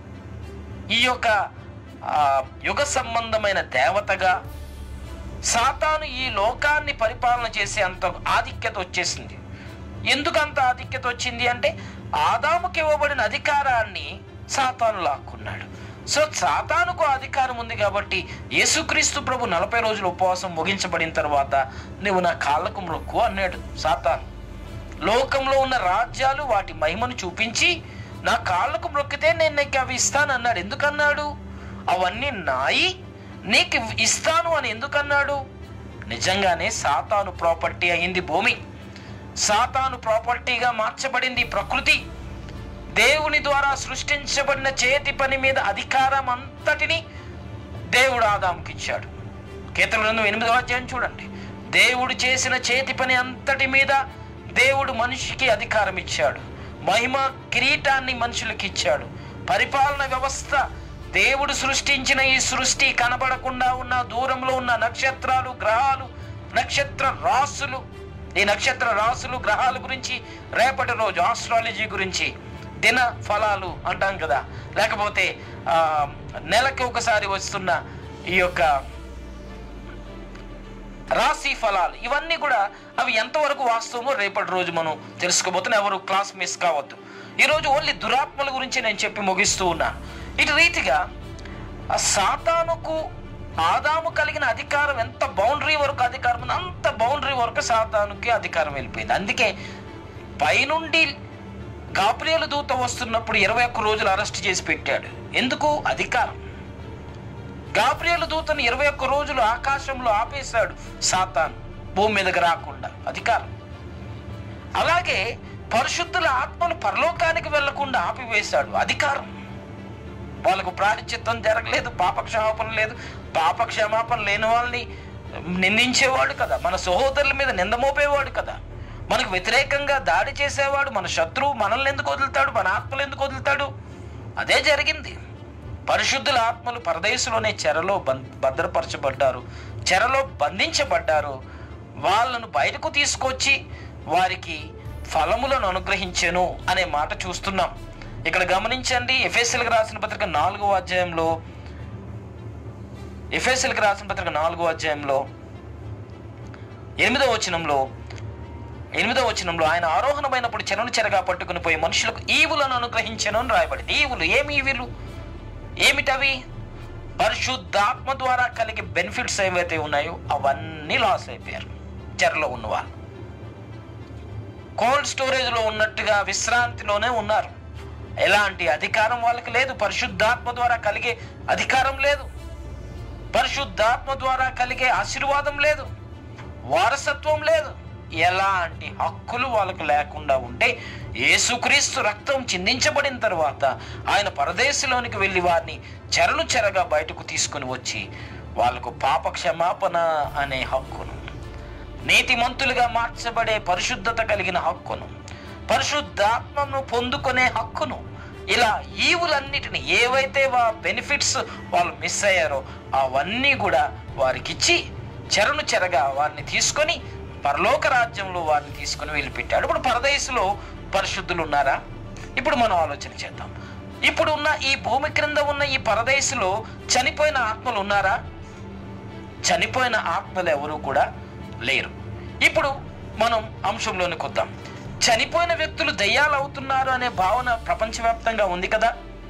ఈ యొక్క ఆ, యుగ సంబంధమైన దేవతగా సాతాను ఈ లోకాన్ని పరిపాలన చేసే అంత ఆధిక్యత వచ్చేసింది ఎందుకు అంత ఆధిక్యత వచ్చింది అంటే ఆదాముకి ఇవ్వబడిన అధికారాన్ని సాతాను లాక్కున్నాడు సో సాతానుకు అధికారం ఉంది కాబట్టి యేసుక్రీస్తు ప్రభు నలభై రోజులు ఉపవాసం ముగించబడిన తర్వాత నువ్వు నా కాళ్ళకు మొక్కు అన్నాడు సాతాను లోకంలో ఉన్న రాజ్యాలు వాటి మహిమను చూపించి నా కాళ్ళకు మొక్కితే నేను నీకు అవి ఇస్తానన్నాడు ఎందుకన్నాడు అవన్నీ నాయి నీకు ఇస్తాను అని ఎందుకన్నాడు నిజంగానే సాతాను ప్రాపర్టీ అయింది భూమి సాతాను ప్రాపర్టీగా మార్చబడింది ప్రకృతి దేవుని ద్వారా సృష్టించబడిన చేతి పని మీద అధికారం అంతటిని దేవుడు ఆదాముకి ఇచ్చాడు కీర్తన గ్రంథం ఎనిమిదవ అధ్యాయం చూడండి దేవుడు చేసిన చేతి పని అంతటి మీద దేవుడు మనిషికి అధికారం ఇచ్చాడు మహిమ కిరీటాన్ని మనుషులకి ఇచ్చాడు పరిపాలన వ్యవస్థ దేవుడు సృష్టించిన ఈ సృష్టి కనబడకుండా ఉన్న దూరంలో ఉన్న నక్షత్రాలు గ్రహాలు నక్షత్ర రాసులు ఈ నక్షత్ర రాసులు గ్రహాల గురించి రేపటి రోజు ఆస్ట్రాలజీ గురించి దిన ఫలాలు అంటాం కదా లేకపోతే ఆ, నెలకి ఒకసారి వస్తున్న ఈ యొక్క రాశి ఫలాలు ఇవన్నీ కూడా అవి ఎంతవరకు వాస్తవమో రేపటి రోజు మనం తెలుసుకోబోతున్నాం ఎవరు క్లాస్ మిస్ కావద్దు ఈరోజు ఓన్లీ దురాత్మల గురించి నేను చెప్పి ముగిస్తూ ఉన్నాను ఇటు రీతిగా ఆ సాతానుకు ఆదాము కలిగిన అధికారం ఎంత బౌండరీ వరకు అధికారం ఉందో అంత బౌండరీ వరకు సాతానుకి అధికారం వెళ్ళిపోయింది అందుకే పైనుండి గాబ్రియలు దూత వస్తున్నప్పుడు ఇరవై ఒక్క రోజులు అరెస్ట్ చేసి పెట్టాడు ఎందుకు అధికారం గాబ్రియలు దూతను ఇరవై ఒక్క రోజులు ఆకాశంలో ఆపేశాడు సాతాన్ భూమి మీదకి రాకుండా అధికారం అలాగే పరిశుద్ధుల ఆత్మలు పరలోకానికి వెళ్లకుండా ఆపివేశాడు అధికారం వాళ్ళకు ప్రాయశ్చిత్తం జరగలేదు పాపక్షమాపణ లేదు పాపక్షమాపణ లేని వాళ్ళని నిందించేవాడు కదా మన సహోదరుల మీద నింద మోపేవాడు కదా మనకు వ్యతిరేకంగా దాడి చేసేవాడు మన శత్రువు మనల్ని ఎందుకు వదులుతాడు మన ఆత్మలు ఎందుకు వదులుతాడు అదే జరిగింది పరిశుద్ధుల ఆత్మలు పరదేశంలోనే చెరలో బం- భద్రపరచబడ్డారు చెరలో బంధించబడ్డారు వాళ్ళను బయటకు తీసుకొచ్చి వారికి ఫలములను అనుగ్రహించెను అనే మాట చూస్తున్నాం ఇక్కడ గమనించండి ఎఫ్ఎస్ఎల్కి రాసిన పత్రిక నాలుగో అధ్యాయంలో ఎఫ్ఎస్ఎల్కి రాసిన పత్రిక నాలుగో అధ్యాయంలో ఎనిమిదో వచనంలో ఎనిమిదో వచనంలో ఆయన ఆరోహణమైనప్పుడు చెరను చెరగా పట్టుకుని పోయి మనుషులకు ఈవులను అనుగ్రహించను అని రాయబడింది ఈవులు ఏమి ఈవులు ఏమిటవి పరిశుద్ధాత్మ ద్వారా కలిగే బెనిఫిట్స్ ఏవైతే ఉన్నాయో అవన్నీ లాస్ అయిపోయారు చెరలో ఉన్నవాళ్ళు కోల్డ్ స్టోరేజ్లో ఉన్నట్టుగా విశ్రాంతిలోనే ఉన్నారు ఎలాంటి అధికారం వాళ్ళకి లేదు పరిశుద్ధాత్మ ద్వారా కలిగే అధికారం లేదు పరిశుద్ధాత్మ ద్వారా కలిగే ఆశీర్వాదం లేదు వారసత్వం లేదు ఎలాంటి హక్కులు వాళ్ళకు లేకుండా ఉంటే యేసుక్రీస్తు రక్తం చిందించబడిన తర్వాత ఆయన పరదేశంలోనికి వెళ్ళి వారిని చెరలు చెరగా బయటకు తీసుకుని వచ్చి వాళ్ళకు పాప క్షమాపణ అనే హక్కును నీతిమంతులుగా మార్చబడే పరిశుద్ధత కలిగిన హక్కును పరిశుద్ధాత్మను పొందుకునే హక్కును ఇలా ఈవులన్నిటిని ఏవైతే వా బెనిఫిట్స్ వాళ్ళు మిస్ అయ్యారో అవన్నీ కూడా వారికిచ్చి చెరను చెరగా వారిని తీసుకొని పరలోక రాజ్యంలో వారిని తీసుకొని వెళ్ళిపెట్టాడు ఇప్పుడు పరదేశంలో పరిశుద్ధులు ఉన్నారా ఇప్పుడు మనం ఆలోచన చేద్దాం ఇప్పుడు ఉన్న ఈ భూమి క్రింద ఉన్న ఈ పరదేశంలో చనిపోయిన ఆత్మలు ఉన్నారా చనిపోయిన ఆత్మలు ఎవరు కూడా లేరు ఇప్పుడు మనం అంశంలోనికి వద్దాం చనిపోయిన వ్యక్తులు దయ్యాలు అవుతున్నారు అనే భావన ప్రపంచవ్యాప్తంగా ఉంది కదా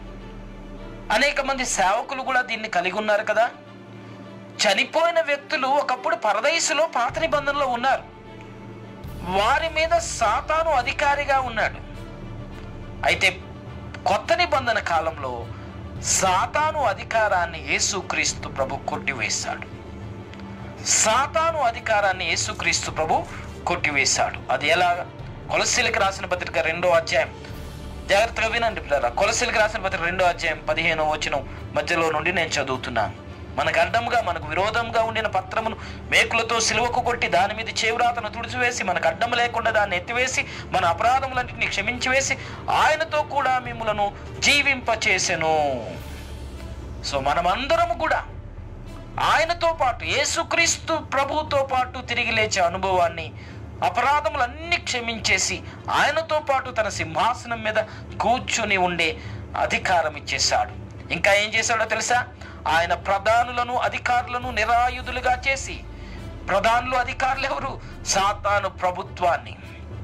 అనేక మంది సేవకులు కూడా దీన్ని కలిగి ఉన్నారు కదా చనిపోయిన వ్యక్తులు ఒకప్పుడు పరదయసులో పాత నిబంధనలో ఉన్నారు వారి మీద సాతాను అధికారిగా ఉన్నాడు అయితే కొత్త నిబంధన కాలంలో సాతాను అధికారాన్ని యేసుక్రీస్తు ప్రభు కొట్టివేశాడు సాతాను అధికారాన్ని యేసుక్రీస్తు ప్రభు కొట్టివేశాడు అది ఎలా కొలసీలకు రాసిన పత్రిక రెండో అధ్యాయం జాగ్రత్తగా వినండి పిల్లరా కొలసీలకు రాసిన పత్రిక రెండో అధ్యాయం పదిహేనో వచనం మధ్యలో నుండి నేను చదువుతున్నాను మనకు అడ్డంగా మనకు విరోధంగా ఉండిన పత్రమును మేకులతో సిలువకు కొట్టి దాని మీద చేవురాతను తుడిచివేసి మనకు అడ్డం లేకుండా దాన్ని ఎత్తివేసి మన అపరాధములన్నింటినీ క్షమించి వేసి ఆయనతో కూడా మిమ్మలను జీవింపచేసెను సో మనమందరము కూడా ఆయనతో పాటు యేసుక్రీస్తు ప్రభువుతో పాటు తిరిగి లేచే అనుభవాన్ని అపరాధములన్నీ క్షమించేసి ఆయనతో పాటు తన సింహాసనం మీద కూర్చుని ఉండే అధికారం ఇచ్చేశాడు ఇంకా ఏం చేశాడో తెలుసా ఆయన ప్రధానులను అధికారులను నిరాయుధులుగా చేసి ప్రధానులు అధికారులు ఎవరు సాతాను ప్రభుత్వాన్ని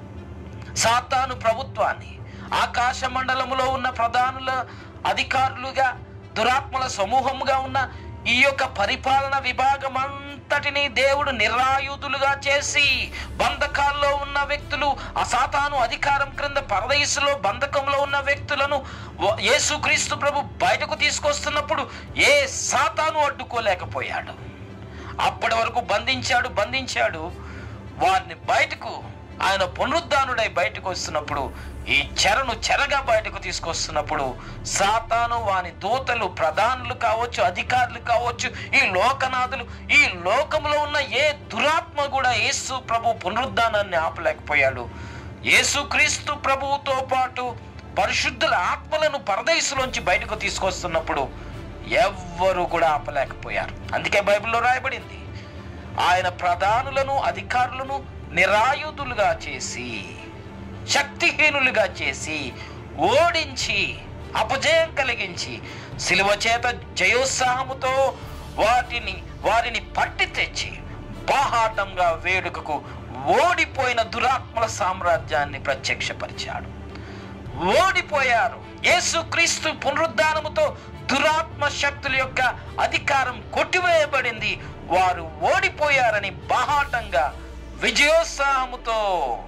సాతాను ప్రభుత్వాన్ని ఆకాశ మండలములో ఉన్న ప్రధానుల అధికారులుగా దురాత్మల సమూహముగా ఉన్న ఈ యొక్క పరిపాలన విభాగం అంతటిని దేవుడు నిరాయుధులుగా చేసి బంధకాల్లో ఉన్న వ్యక్తులు ఆ సాతాను అధికారం క్రింద పరదయసులో బంధకంలో ఉన్న వ్యక్తులను వ- యేసుక్రీస్తు ప్రభు బయటకు తీసుకొస్తున్నప్పుడు ఏ సాతాను అడ్డుకోలేకపోయాడు అప్పటి వరకు బంధించాడు బంధించాడు వారిని బయటకు ఆయన పునరుద్ధానుడై బయటకు వస్తున్నప్పుడు ఈ చెరను చెరగా బయటకు తీసుకొస్తున్నప్పుడు సాతాను వాని దూతలు ప్రధానులు కావచ్చు అధికారులు కావచ్చు ఈ లోకనాథులు ఈ లోకంలో ఉన్న ఏ దురాత్మ కూడా యేసు ప్రభు పునరుద్ధానాన్ని ఆపలేకపోయాడు యేసు క్రీస్తు ప్రభువుతో పాటు పరిశుద్ధుల ఆత్మలను పరదేశంలోంచి బయటకు తీసుకొస్తున్నప్పుడు ఎవ్వరూ కూడా ఆపలేకపోయారు అందుకే బైబిల్లో రాయబడింది ఆయన ప్రధానులను అధికారులను నిరాయుధులుగా చేసి శక్తిహీనులుగా చేసి ఓడించి అపజయం కలిగించి శిలువ చేత జయోత్సాహముతో వాటిని వారిని పట్టి తెచ్చి బాహాటంగా వేడుకకు ఓడిపోయిన దురాత్మల సామ్రాజ్యాన్ని ప్రత్యక్షపరిచాడు ఓడిపోయారు యేసుక్రీస్తు పునరుద్ధానముతో దురాత్మ శక్తుల యొక్క అధికారం కొట్టివేయబడింది వారు ఓడిపోయారని బాహాటంగా విజయోత్సాహముతో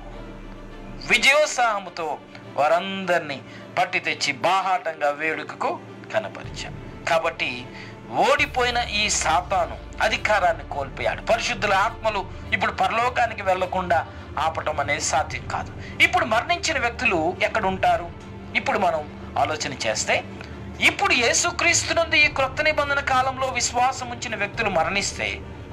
విజయోత్సాహముతో వారందరినీ పట్టి తెచ్చి బాహాటంగా వేడుకకు కనపరిచాం కాబట్టి ఓడిపోయిన ఈ సాతాను అధికారాన్ని కోల్పోయాడు పరిశుద్ధుల ఆత్మలు ఇప్పుడు పరలోకానికి వెళ్లకుండా ఆపటం అనేది సాధ్యం కాదు ఇప్పుడు మరణించిన వ్యక్తులు ఎక్కడ ఉంటారు ఇప్పుడు మనం ఆలోచన చేస్తే ఇప్పుడు యేసుక్రీస్తు నుండి ఈ క్రొత్త నిబంధన కాలంలో విశ్వాసం ఉంచిన వ్యక్తులు మరణిస్తే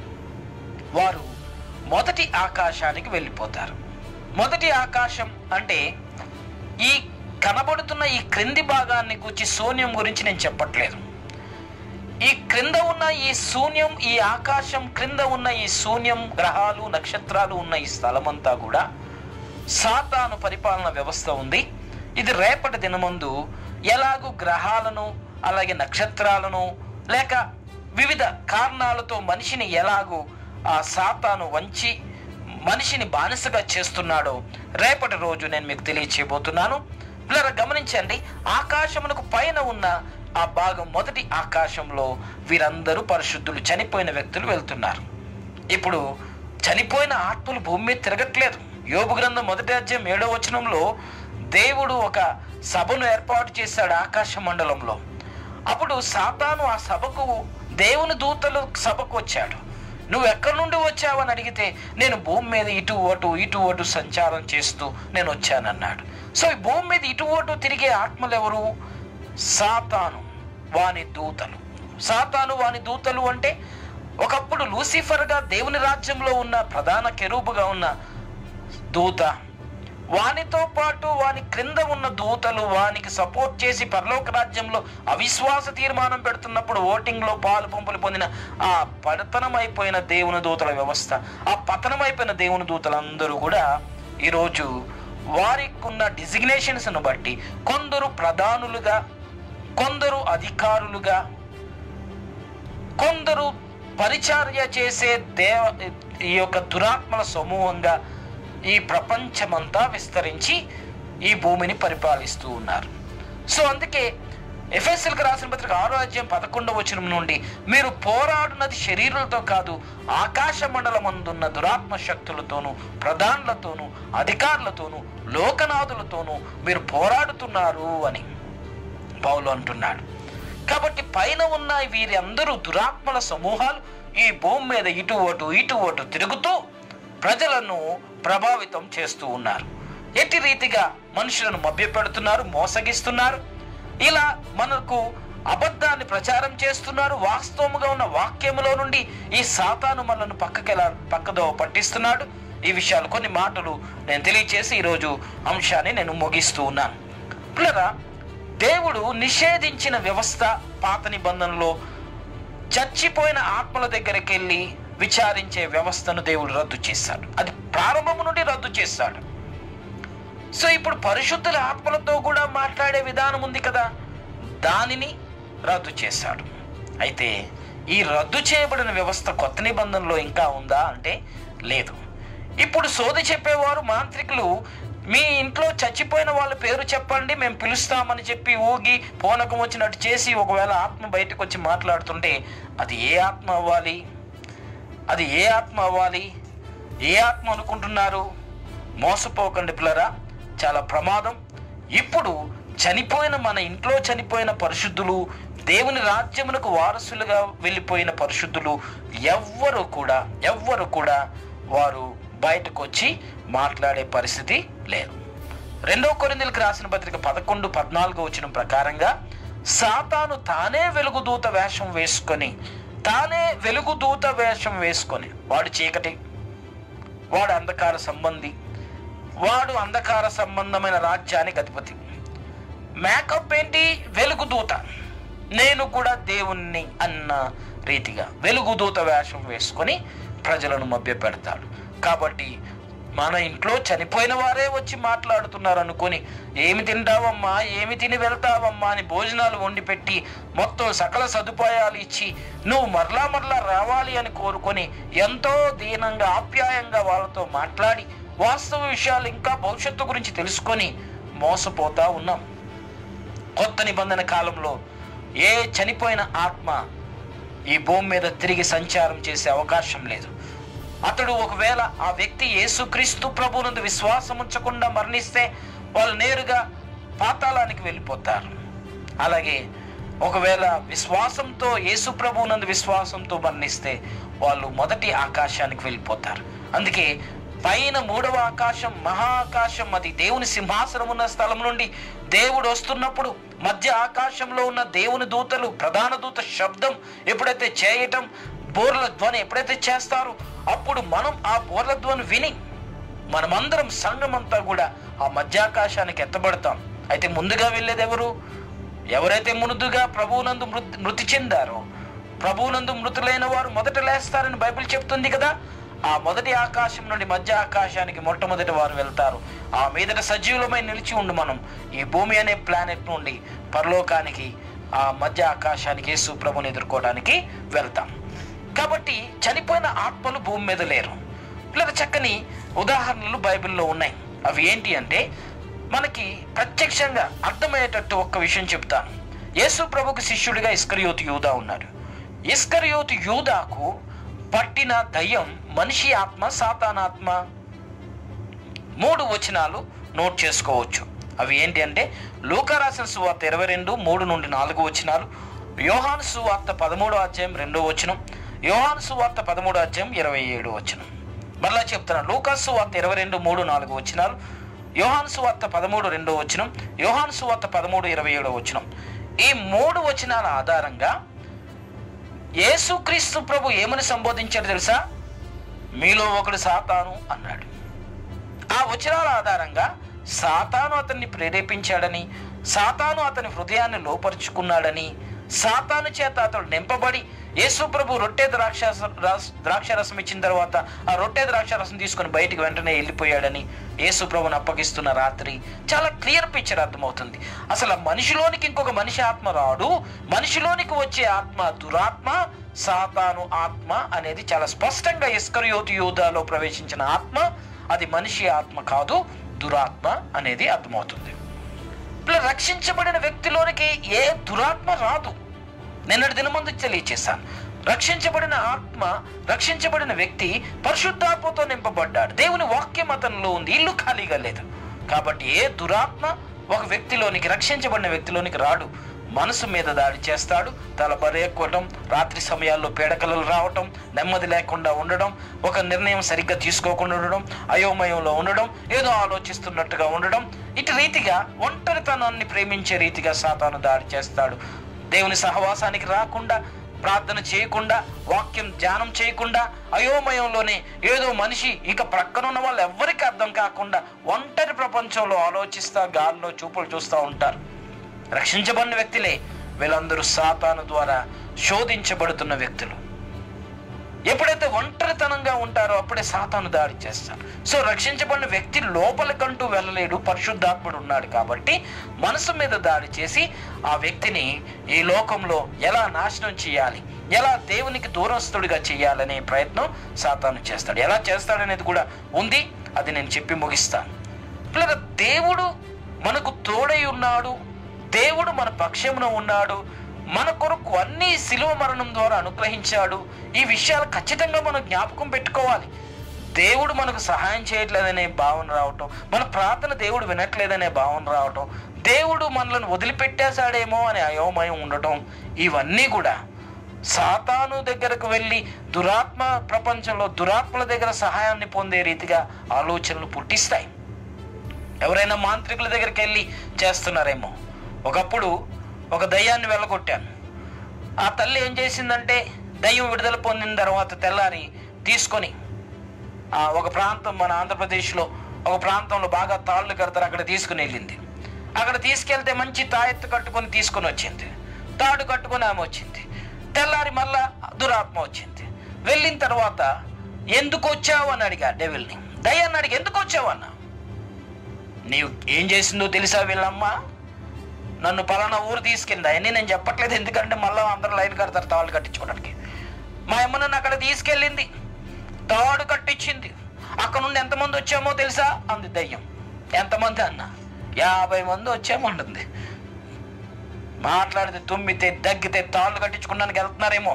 వారు మొదటి ఆకాశానికి వెళ్ళిపోతారు మొదటి ఆకాశం అంటే ఈ కనబడుతున్న ఈ క్రింది భాగాన్ని గురించి శూన్యం గురించి నేను చెప్పట్లేదు ఈ క్రింద ఉన్న ఈ శూన్యం ఈ ఆకాశం క్రింద ఉన్న ఈ శూన్యం గ్రహాలు నక్షత్రాలు ఉన్న ఈ స్థలమంతా కూడా సాతాను పరిపాలన వ్యవస్థ ఉంది ఇది రేపటి దినమందు ఎలాగూ గ్రహాలను అలాగే నక్షత్రాలను లేక వివిధ కారణాలతో మనిషిని ఎలాగూ ఆ సాతాను వంచి మనిషిని బానిసగా చేస్తున్నాడో రేపటి రోజు నేను మీకు తెలియచేయబోతున్నాను పిల్లరా గమనించండి ఆకాశమునకు పైన ఉన్న ఆ భాగం మొదటి ఆకాశంలో వీరందరూ పరిశుద్ధులు చనిపోయిన వ్యక్తులు వెళ్తున్నారు ఇప్పుడు చనిపోయిన ఆత్మలు భూమి మీద తిరగట్లేదు యోబు గ్రంథం మొదటి అధ్యాయం ఏడో వచనంలో దేవుడు ఒక సభను ఏర్పాటు చేశాడు ఆకాశ మండలంలో అప్పుడు సాతాను ఆ సభకు దేవుని దూతలు సభకు వచ్చాడు నువ్వు ఎక్కడి నుండి వచ్చావని అడిగితే నేను భూమి మీద ఇటు అటు ఇటు అటు సంచారం చేస్తూ నేను వచ్చానన్నాడు సో ఈ భూమి మీద ఇటు అటు తిరిగే ఆత్మలు ఎవరు సాతాను వాని దూతలు సాతాను వాని దూతలు అంటే ఒకప్పుడు లూసిఫర్గా దేవుని రాజ్యంలో ఉన్న ప్రధాన కెరూబుగా ఉన్న దూత వానితో పాటు వాని క్రింద ఉన్న దూతలు వానికి సపోర్ట్ చేసి పరలోక రాజ్యంలో అవిశ్వాస తీర్మానం పెడుతున్నప్పుడు ఓటింగ్లో పాలు పంపులు పొందిన ఆ పతనమైపోయిన దేవుని దూతల వ్యవస్థ ఆ పతనమైపోయిన దేవుని దూతలందరూ కూడా ఈరోజు వారికి ఉన్న డిజిగ్నేషన్స్ను బట్టి కొందరు ప్రధానులుగా కొందరు అధికారులుగా కొందరు పరిచర్య చేసే దేవ ఈ యొక్క దురాత్మల సమూహంగా ఈ ప్రపంచమంతా విస్తరించి ఈ భూమిని పరిపాలిస్తూ ఉన్నారు సో అందుకే ఎఫ్ఎస్ఎల్కి రాసిన పత్రిక ఆరో అధ్యాయం పదకొండవ వచనం నుండి మీరు పోరాడున్నది శరీరులతో కాదు ఆకాశ మండలమందున్న దురాత్మ శక్తులతోనూ ప్రధానులతోనూ అధికారులతోనూ లోకనాథులతోనూ మీరు పోరాడుతున్నారు అని పౌలు అంటున్నాడు కాబట్టి పైన ఉన్న వీరి అందరూ దురాత్మల సమూహాలు ఈ భూమి మీద ఇటు అటు ఇటు అటు తిరుగుతూ ప్రజలను ప్రభావితం చేస్తూ ఉన్నారు ఎట్టి రీతిగా మనుషులను మభ్యపెడుతున్నారు మోసగిస్తున్నారు ఇలా మనకు అబద్ధాన్ని ప్రచారం చేస్తున్నారు వాస్తవముగా ఉన్న వాక్యములో నుండి ఈ సాతాను మనల్ని పక్కకెలా పక్కదో పట్టిస్తున్నాడు ఈ విషయాలు కొన్ని మాటలు నేను తెలియచేసి ఈరోజు అంశాన్ని నేను ముగిస్తూ ఉన్నాను పిల్లరా దేవుడు నిషేధించిన వ్యవస్థ పాత నిబంధనలో చచ్చిపోయిన ఆత్మల దగ్గరికి వెళ్ళి విచారించే వ్యవస్థను దేవుడు రద్దు చేశాడు అది ప్రారంభం నుండి రద్దు చేశాడు సో ఇప్పుడు పరిశుద్ధుల ఆత్మలతో కూడా మాట్లాడే విధానం ఉంది కదా దానిని రద్దు చేశాడు అయితే ఈ రద్దు చేయబడిన వ్యవస్థ కొత్త నిబంధనలో ఇంకా ఉందా అంటే లేదు ఇప్పుడు సోది చెప్పేవారు మాంత్రికులు మీ ఇంట్లో చచ్చిపోయిన వాళ్ళ పేరు చెప్పండి మేము పిలుస్తామని చెప్పి ఊగి పూనకం వచ్చినట్టు చేసి ఒకవేళ ఆత్మ బయటకు వచ్చి మాట్లాడుతుంటే అది ఏ ఆత్మ అవ్వాలి అది ఏ ఆత్మ అవ్వాలి ఏ ఆత్మ అనుకుంటున్నారు మోసపోకండి పిల్లరా చాలా ప్రమాదం ఇప్పుడు చనిపోయిన మన ఇంట్లో చనిపోయిన పరిశుద్ధులు దేవుని రాజ్యమునకు వారసులుగా వెళ్ళిపోయిన పరిశుద్ధులు ఎవ్వరు కూడా ఎవ్వరు కూడా వారు బయటకు వచ్చి మాట్లాడే పరిస్థితి లేదు రెండో కొరిందులకు రాసిన పత్రిక పదకొండు పద్నాలుగు వచ్చిన ప్రకారంగా సాతాను తానే వెలుగుదూత వేషం వేసుకొని తానే వెలుగుదూత వేషం వేసుకొని వాడు చీకటి వాడు అంధకార సంబంధి వాడు అంధకార సంబంధమైన రాజ్యానికి అధిపతి మేకప్ ఏంటి వెలుగుదూత నేను కూడా దేవుణ్ణి అన్న రీతిగా వెలుగుదూత వేషం వేసుకొని ప్రజలను మభ్య పెడతాడు కాబట్టి మన ఇంట్లో చనిపోయిన వారే వచ్చి మాట్లాడుతున్నారు అనుకొని ఏమి తింటావమ్మా ఏమి తిని వెళ్తావమ్మా అని భోజనాలు వండి పెట్టి మొత్తం సకల సదుపాయాలు ఇచ్చి నువ్వు మరలా మరలా రావాలి అని కోరుకొని ఎంతో దీనంగా ఆప్యాయంగా వాళ్ళతో మాట్లాడి వాస్తవ విషయాలు ఇంకా భవిష్యత్తు గురించి తెలుసుకొని మోసపోతా ఉన్నాం కొత్త నిబంధన కాలంలో ఏ చనిపోయిన ఆత్మ ఈ భూమి మీద తిరిగి సంచారం చేసే అవకాశం లేదు అతడు ఒకవేళ ఆ వ్యక్తి యేసుక్రీస్తు ప్రభునందు విశ్వాసం ఉంచకుండా మరణిస్తే వాళ్ళు నేరుగా పాతాళానికి వెళ్ళిపోతారు అలాగే ఒకవేళ విశ్వాసంతో యేసు ప్రభునందు విశ్వాసంతో మరణిస్తే వాళ్ళు మొదటి ఆకాశానికి వెళ్ళిపోతారు అందుకే పైన మూడవ ఆకాశం మహా ఆకాశం అది దేవుని సింహాసనం ఉన్న స్థలం నుండి దేవుడు వస్తున్నప్పుడు మధ్య ఆకాశంలో ఉన్న దేవుని దూతలు ప్రధాన దూత శబ్దం ఎప్పుడైతే చేయటం బోర్ల ధ్వని ఎప్పుడైతే చేస్తారో అప్పుడు మనం ఆ బోర్ల ధ్వని విని మనమందరం సంఘమంతా కూడా ఆ మధ్యాకాశానికి ఎత్తబడతాం అయితే ముందుగా వెళ్ళేది ఎవరు ఎవరైతే ముందుగా ప్రభువునందు మృతి మృతి చెందారో ప్రభువునందు మృతులైన వారు మొదట లేస్తారని బైబిల్ చెప్తుంది కదా ఆ మొదటి ఆకాశం నుండి మధ్య ఆకాశానికి మొట్టమొదటి వారు వెళ్తారు ఆ మీదట సజీవులమై నిలిచి ఉండి మనం ఈ భూమి అనే ప్లానెట్ నుండి పరలోకానికి ఆ మధ్య ఆకాశానికి యేసు ప్రభుని ఎదుర్కోవడానికి వెళ్తాం కాబట్టి చనిపోయిన ఆత్మలు భూమి మీద లేరు లేదా చక్కని ఉదాహరణలు బైబిల్లో ఉన్నాయి అవి ఏంటి అంటే మనకి ప్రత్యక్షంగా అర్థమయ్యేటట్టు ఒక్క విషయం చెప్తాను యేసు ప్రభుకు శిష్యుడిగా ఇస్కరియోతు యూదా ఉన్నాడు ఇస్కరియోతు యూదాకు పట్టిన దయ్యం మనిషి ఆత్మ సాతానాత్మ మూడు వచనాలు నోట్ చేసుకోవచ్చు అవి ఏంటి అంటే లూకా రాసిన సువార్త ఇరవై రెండు మూడు నుండి నాలుగు వచనాలు యోహాను సువార్త పదమూడో అధ్యాయం రెండో వచనం యోహాను సువార్త పదమూడో అధ్యాయం ఇరవై ఏడు వచనం మరలా చెప్తున్నాను లూకా సువార్త ఇరవై రెండు మూడు నాలుగు వచనాలు యోహాను సువార్త పదమూడు రెండో వచనం యోహాను సువార్త పదమూడు ఇరవై ఏడో వచనం ఈ మూడు వచనాల ఆధారంగా యేసుక్రీస్తు ప్రభు ఏమని సంబోధించాడు తెలుసా మీలో ఒకడు సాతాను అన్నాడు ఆ వచనాల ఆధారంగా సాతాను అతన్ని ప్రేరేపించాడని సాతాను అతని హృదయాన్ని లోపరుచుకున్నాడని సాతాను చేత అతడు నింపబడి యేసు ప్రభు రొట్టె ద్రాక్ష ద్రాక్ష రసం ఇచ్చిన తర్వాత ఆ రొట్టె ద్రాక్ష రసం తీసుకొని బయటికి వెంటనే వెళ్ళిపోయాడని యేసు ప్రభుని అప్పగిస్తున్న రాత్రి చాలా క్లియర్ పిక్చర్ అర్థమవుతుంది అసలు ఆ మనిషిలోనికి ఇంకొక మనిషి ఆత్మ రాడు మనిషిలోనికి వచ్చే ఆత్మ దురాత్మ సాతాను ఆత్మ అనేది చాలా స్పష్టంగా ఇస్కరియోతు యూదాలో ప్రవేశించిన ఆత్మ అది మనిషి ఆత్మ కాదు దురాత్మ అనేది అర్థమవుతుంది ఇప్పుడు రక్షించబడిన వ్యక్తిలోనికి ఏ దురాత్మ రాదు నిన్నటి దినమందు తెలియచేశాను రక్షించబడిన ఆత్మ రక్షించబడిన వ్యక్తి పరిశుద్ధాత్మతో నింపబడ్డాడు దేవుని వాక్యం అతనిలో ఉంది ఇల్లు ఖాళీగా లేదు కాబట్టి ఏ దురాత్మ ఒక వ్యక్తిలోనికి రక్షించబడిన వ్యక్తిలోనికి రాడు మనసు మీద దాడి చేస్తాడు తల బరేక్కోవటం రాత్రి సమయాల్లో పీడకలలు రావటం నెమ్మది లేకుండా ఉండడం ఒక నిర్ణయం సరిగ్గా తీసుకోకుండా ఉండడం అయోమయంలో ఉండడం ఏదో ఆలోచిస్తున్నట్టుగా ఉండడం ఇటు రీతిగా ఒంటరితనాన్ని ప్రేమించే రీతిగా సాతాను దాడి చేస్తాడు దేవుని సహవాసానికి రాకుండా ప్రార్థన చేయకుండా వాక్యం ధ్యానం చేయకుండా అయోమయంలోనే ఏదో మనిషి ఇక ప్రక్కనున్న వాళ్ళు ఎవ్వరికి అర్థం కాకుండా ఒంటరి ప్రపంచంలో ఆలోచిస్తా గాల్లో చూపులు చూస్తూ ఉంటారు రక్షించబడిన వ్యక్తులే వీళ్ళందరూ సాతాను ద్వారా శోధించబడుతున్న వ్యక్తులు ఎప్పుడైతే ఒంటరితనంగా ఉంటారో అప్పుడే సాతాను దాడి చేస్తారు సో రక్షించబడిన వ్యక్తి లోపలికంటూ వెళ్ళలేడు పరిశుద్ధాత్ముడు ఉన్నాడు కాబట్టి మనసు మీద దాడి చేసి ఆ వ్యక్తిని ఈ లోకంలో ఎలా నాశనం చేయాలి ఎలా దేవునికి దూరస్తుడిగా చేయాలనే ప్రయత్నం సాతాను చేస్తాడు ఎలా చేస్తాడనేది కూడా ఉంది అది నేను చెప్పి ముగిస్తాను పిల్లల దేవుడు మనకు తోడై ఉన్నాడు దేవుడు మన పక్షమున ఉన్నాడు మన కొరకు అన్ని శిలువ మరణం ద్వారా అనుగ్రహించాడు ఈ విషయాలు ఖచ్చితంగా మనం జ్ఞాపకం పెట్టుకోవాలి దేవుడు మనకు సహాయం చేయట్లేదనే భావన రావటం మన ప్రార్థన దేవుడు వినట్లేదనే భావన రావటం దేవుడు మనల్ని వదిలిపెట్టేశాడేమో అనే అయోమయం ఉండటం ఇవన్నీ కూడా సాతాను దగ్గరకు వెళ్ళి దురాత్మ ప్రపంచంలో దురాత్మల దగ్గర సహాయాన్ని పొందే రీతిగా ఆలోచనలు పుట్టిస్తాయి ఎవరైనా మాంత్రికుల దగ్గరికి వెళ్ళి చేస్తున్నారేమో ఒకప్పుడు ఒక దయ్యాన్ని వెళ్ళగొట్టాను ఆ తల్లి ఏం చేసిందంటే దయ్యం విడుదల పొందిన తర్వాత తెల్లారి తీసుకొని ఆ ఒక ప్రాంతం మన ఆంధ్రప్రదేశ్లో ఒక ప్రాంతంలో బాగా తాళ్ళు కడతారు అక్కడ తీసుకుని వెళ్ళింది అక్కడ తీసుకెళ్తే మంచి తాయెత్తు కట్టుకొని తీసుకొని వచ్చింది తాడు కట్టుకొని ఆమె వచ్చింది తెల్లారి మళ్ళా దురాత్మ వచ్చింది వెళ్ళిన తర్వాత ఎందుకు వచ్చావు అని అడిగా డెవిల్ని దయ్యాన్ని అడిగి ఎందుకు వచ్చావు అన్న నీవు ఏం చేసిందో తెలుసా వీళ్ళమ్మ నన్ను పలానా ఊరు తీసుకెళ్ళింది అవన్నీ నేను చెప్పట్లేదు ఎందుకంటే మళ్ళీ అందరూ లైన్ కడతారు తాళ్ళు కట్టించుకోవడానికి మా అమ్మ నన్ను అక్కడ తీసుకెళ్ళింది తాడు కట్టించింది అక్కడ నుండి ఎంతమంది వచ్చామో తెలుసా అంది దయ్యం ఎంతమంది అన్న యాభై మంది వచ్చామంటుంది మాట్లాడితే తుమ్మితే దగ్గితే తాళ్ళు కట్టించుకోవడానికి వెళ్తున్నారేమో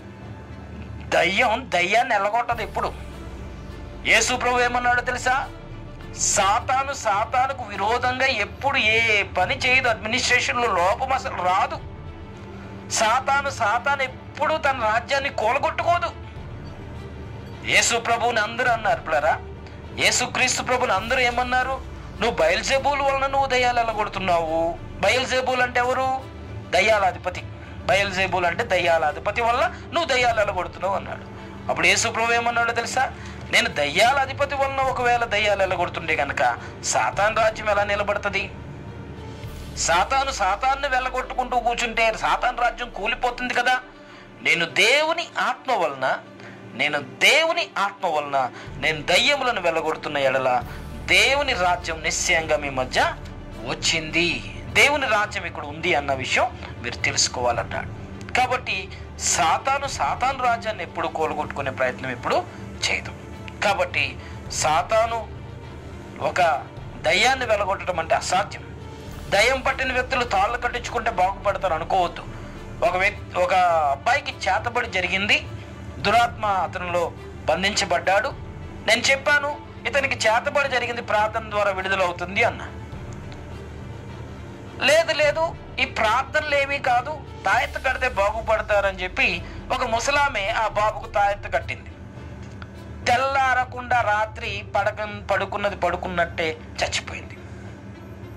దయ్యం దయ్యాన్ని ఎల్లగొట్టదు ఎప్పుడు యేసు ప్రభు ఏమన్నాడో తెలుసా సాతాను సాతానుకు విరోధంగా ఎప్పుడు ఏ పని చేయదు అడ్మినిస్ట్రేషన్లో లోపం అసలు రాదు సాతాను సాతాను ఎప్పుడు తన రాజ్యాన్ని కూలగొట్టుకోదు యేసు ప్రభువుని అందరూ అన్నారు పిల్లరా యేసుక్రీస్తు ప్రభుని అందరూ ఏమన్నారు నువ్వు బయల్జెబూల్ వలన నువ్వు దయ్యాలు ఎలగొడుతున్నావు బయల్జెబూల్ అంటే ఎవరు దయ్యాల అధిపతి బయల్జెబూల్ అంటే దయ్యాల అధిపతి వల్ల నువ్వు దయ్యాలు ఎలగొడుతున్నావు అన్నాడు అప్పుడు యేసు ప్రభు ఏమన్నాడో తెలుసా నేను దయ్యాల అధిపతి వలన ఒకవేళ దయ్యాలు ఎలగొడుతుండే కనుక సాతాన్ రాజ్యం ఎలా నిలబడుతుంది సాతాను సాతాన్ని వెళ్ళగొట్టుకుంటూ కూర్చుంటే సాతాన్ రాజ్యం కూలిపోతుంది కదా నేను దేవుని ఆత్మ వలన నేను దేవుని ఆత్మ వలన నేను దయ్యములను వెళ్ళగొడుతున్న ఎడల దేవుని రాజ్యం నిశ్చయంగా మీ మధ్య వచ్చింది దేవుని రాజ్యం ఇక్కడ ఉంది అన్న విషయం మీరు తెలుసుకోవాలన్నాడు కాబట్టి సాతాను సాతాను రాజ్యాన్ని ఎప్పుడు కోలుగొట్టుకునే ప్రయత్నం ఎప్పుడు చేయదు కాబట్టి సాతాను ఒక దయ్యాన్ని వెలగొట్టడం అంటే అసాధ్యం దయ్యం పట్టిన వ్యక్తులు తాళ్ళు కట్టించుకుంటే బాగుపడతారు అనుకోవద్దు ఒక వ్యక్తి ఒక అబ్బాయికి చేతబడి జరిగింది దురాత్మ అతనిలో బంధించబడ్డాడు నేను చెప్పాను ఇతనికి చేతబడి జరిగింది ప్రార్థన ద్వారా విడుదలవుతుంది అన్న లేదు లేదు ఈ ప్రార్థనలు ఏమీ కాదు తాయెత్తు కడితే బాగుపడతారని చెప్పి ఒక ముసలామె ఆ బాబుకు తాయెత్తు కట్టింది తెల్లారకుండా రాత్రి పడక పడుకున్నది పడుకున్నట్టే చచ్చిపోయింది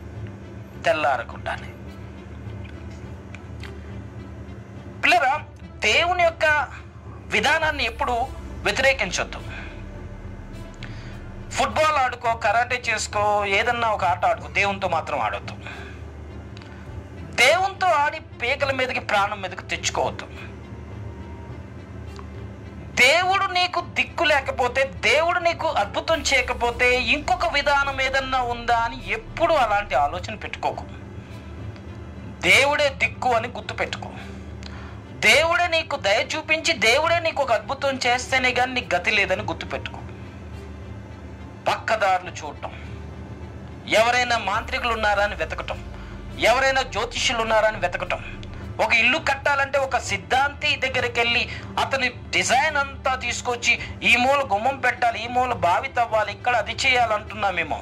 తెల్లారకుండానే పిల్లరా దేవుని యొక్క విధానాన్ని ఎప్పుడు వ్యతిరేకించొద్దు ఫుట్బాల్ ఆడుకో కరాటే చేసుకో ఏదన్నా ఒక ఆట ఆడుకో దేవునితో మాత్రం ఆడొద్దు దేవునితో ఆడి పీకల మీదకి ప్రాణం మీదకి తెచ్చుకోవద్దు దేవుడు నీకు దిక్కు లేకపోతే దేవుడు నీకు అద్భుతం చేయకపోతే ఇంకొక విధానం ఏదన్నా ఉందా అని ఎప్పుడు అలాంటి ఆలోచన పెట్టుకోకు దేవుడే దిక్కు అని గుర్తు పెట్టుకో దేవుడే నీకు దయ చూపించి దేవుడే నీకు ఒక అద్భుతం చేస్తేనే కానీ నీకు గతి లేదని గుర్తుపెట్టుకో పక్కదారులు చూడటం ఎవరైనా మాంత్రికులు ఉన్నారా అని వెతకటం ఎవరైనా జ్యోతిష్యులు ఉన్నారా అని వెతకటం ఒక ఇల్లు కట్టాలంటే ఒక సిద్ధాంతి దగ్గరికి వెళ్ళి అతని డిజైన్ అంతా తీసుకొచ్చి ఈ మూల గుమ్మం పెట్టాలి ఈ మూల బావి తవ్వాలి ఇక్కడ అది చేయాలంటున్నామేమో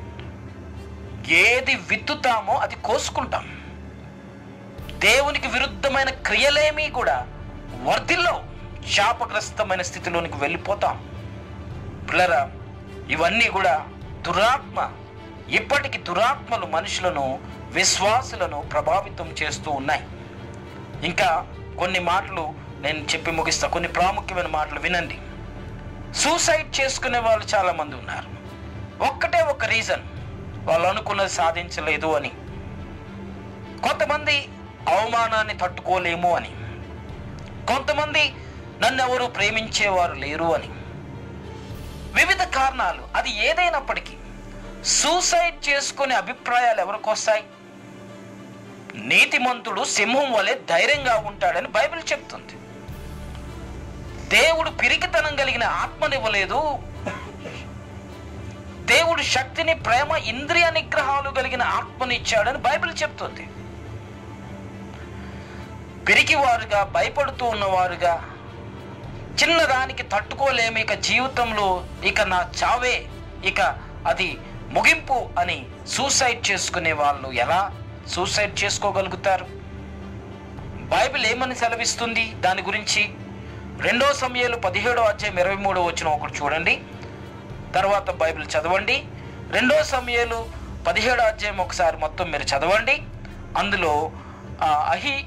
ఏది విత్తుతామో అది కోసుకుంటాం దేవునికి విరుద్ధమైన క్రియలేమీ కూడా వర్ధిల్లో శాపగ్రస్తమైన స్థితిలోనికి వెళ్ళిపోతాం పిల్లరా ఇవన్నీ కూడా దురాత్మ ఇప్పటికి దురాత్మలు మనుషులను విశ్వాసులను ప్రభావితం చేస్తూ ఉన్నాయి ఇంకా కొన్ని మాటలు నేను చెప్పి ముగిస్తా కొన్ని ప్రాముఖ్యమైన మాటలు వినండి సూసైడ్ చేసుకునే వాళ్ళు చాలామంది ఉన్నారు ఒక్కటే ఒక రీజన్ వాళ్ళు అనుకున్నది సాధించలేదు అని కొంతమంది అవమానాన్ని తట్టుకోలేము అని కొంతమంది నన్ను ఎవరు ప్రేమించేవారు లేరు అని వివిధ కారణాలు అది ఏదైనప్పటికీ సూసైడ్ చేసుకునే అభిప్రాయాలు ఎవరికి వస్తాయి నీతిమంతుడు సింహం వలె ధైర్యంగా ఉంటాడని బైబిల్ చెప్తుంది దేవుడు పిరికితనం కలిగిన ఆత్మనివ్వలేదు దేవుడు శక్తిని ప్రేమ ఇంద్రియ నిగ్రహాలు కలిగిన ఆత్మనిచ్చాడని బైబిల్ చెప్తుంది పిరికివారుగా భయపడుతూ ఉన్నవారుగా చిన్నదానికి తట్టుకోలేము ఇక జీవితంలో ఇక నా చావే ఇక అది ముగింపు అని సూసైడ్ చేసుకునే వాళ్ళు ఎలా సూసైడ్ చేసుకోగలుగుతారు బైబిల్ ఏమని సెలవిస్తుంది దాని గురించి రెండో సమయాలు పదిహేడో అధ్యాయం ఇరవై మూడో వచ్చిన ఒకటి చూడండి తర్వాత బైబిల్ చదవండి రెండో సమయాలు పదిహేడో అధ్యాయం ఒకసారి మొత్తం మీరు చదవండి అందులో ఆ, అహి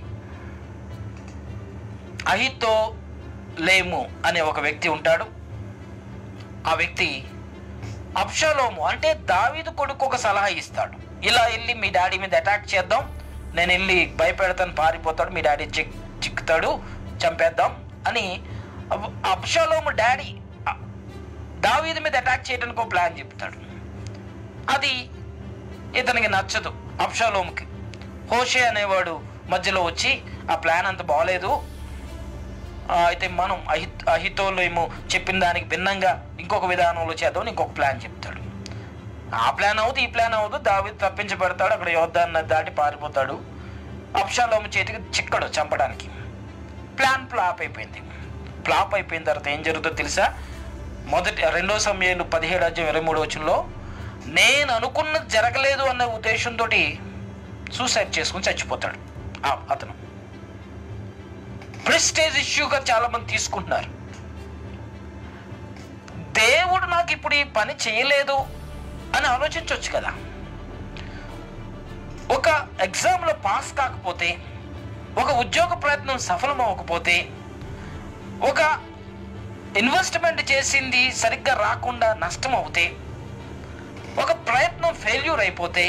అహితో లేము అనే ఒక వ్యక్తి ఉంటాడు ఆ వ్యక్తి అబ్షలోము అంటే దావీదు కొడుకు ఒక సలహా ఇస్తాడు ఇలా వెళ్ళి మీ డాడీ మీద అటాక్ చేద్దాం నేను వెళ్ళి భయపెడతాను పారిపోతాడు మీ డాడీ చిక్ చిక్కుతాడు చంపేద్దాం అని అబ్- అబ్షలోము డాడీ ఆ, దావీదు మీద అటాక్ చేయడానికి ఒక ప్లాన్ చెప్తాడు అది ఇతనికి నచ్చదు అబ్షలోముకి హోషే అనేవాడు మధ్యలో వచ్చి ఆ ప్లాన్ అంత బాగలేదు ఆ, అయితే మనం అహిత్ అహితోలో ఏమో చెప్పిన దానికి భిన్నంగా ఇంకొక విధానంలో చేద్దాం ఇంకొక ప్లాన్ చెప్తాడు ఆ ప్లాన్ అవుతుంది ఈ ప్లాన్ అవుతుంది దావి తప్పించబడతాడు అక్కడ యోద్ధాన్ని దాటి పారిపోతాడు అప్షాలోము చేతికి చిక్కడు చంపడానికి ప్లాన్ ఫ్లాప్ అయిపోయింది ఫ్లాప్ అయిపోయిన తర్వాత ఏం జరుగుతుందో తెలుసా మొదటి రెండో సమయాలు పదిహేడు అధ్యాయం ఇరవై మూడు వచ్చంలో నేను అనుకున్నది జరగలేదు అన్న ఉద్దేశంతో సూసైడ్ చేసుకుని చచ్చిపోతాడు ఆ అతను ప్రెస్టేజ్ ఇష్యూగా చాలా మంది తీసుకుంటున్నారు దేవుడు నాకు ఇప్పుడు ఈ పని చేయలేదు అని ఆలోచించవచ్చు కదా ఒక ఎగ్జామ్లో పాస్ కాకపోతే ఒక ఉద్యోగ ప్రయత్నం సఫలం అవ్వకపోతే ఒక ఇన్వెస్ట్మెంట్ చేసింది సరిగ్గా రాకుండా నష్టం అవుతే ఒక ప్రయత్నం ఫెయిల్యూర్ అయిపోతే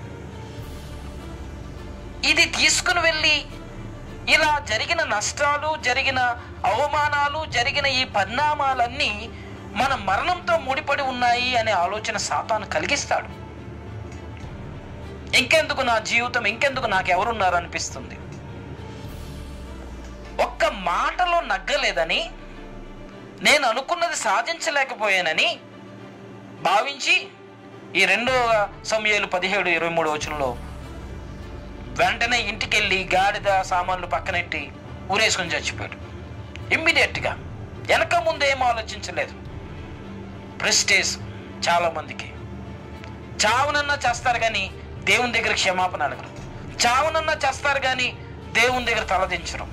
ఇది తీసుకుని వెళ్ళి ఇలా జరిగిన నష్టాలు జరిగిన అవమానాలు జరిగిన ఈ పరిణామాలన్నీ మన మరణంతో ముడిపడి ఉన్నాయి అనే ఆలోచన సాతాను కలిగిస్తాడు ఇంకెందుకు నా జీవితం ఇంకెందుకు నాకు ఎవరున్నారు అనిపిస్తుంది ఒక్క మాటలో నగ్గలేదని నేను అనుకున్నది సాధించలేకపోయానని భావించి ఈ రెండో సమయాలు పదిహేడు ఇరవై మూడు వచనంలో వెంటనే ఇంటికెళ్ళి గాడిద సామాన్లు పక్కనెట్టి ఊరేసుకొని చచ్చిపోయాడు ఇమ్మీడియట్గా వెనక ముందు ఏం ఆలోచించలేదు ప్రెస్టేజ్ చాలా మందికి చావునన్నా చేస్తారు కానీ దేవుని దగ్గర క్షమాపణ అడగరు చావునన్నా చేస్తారు కానీ దేవుని దగ్గర తలదించరు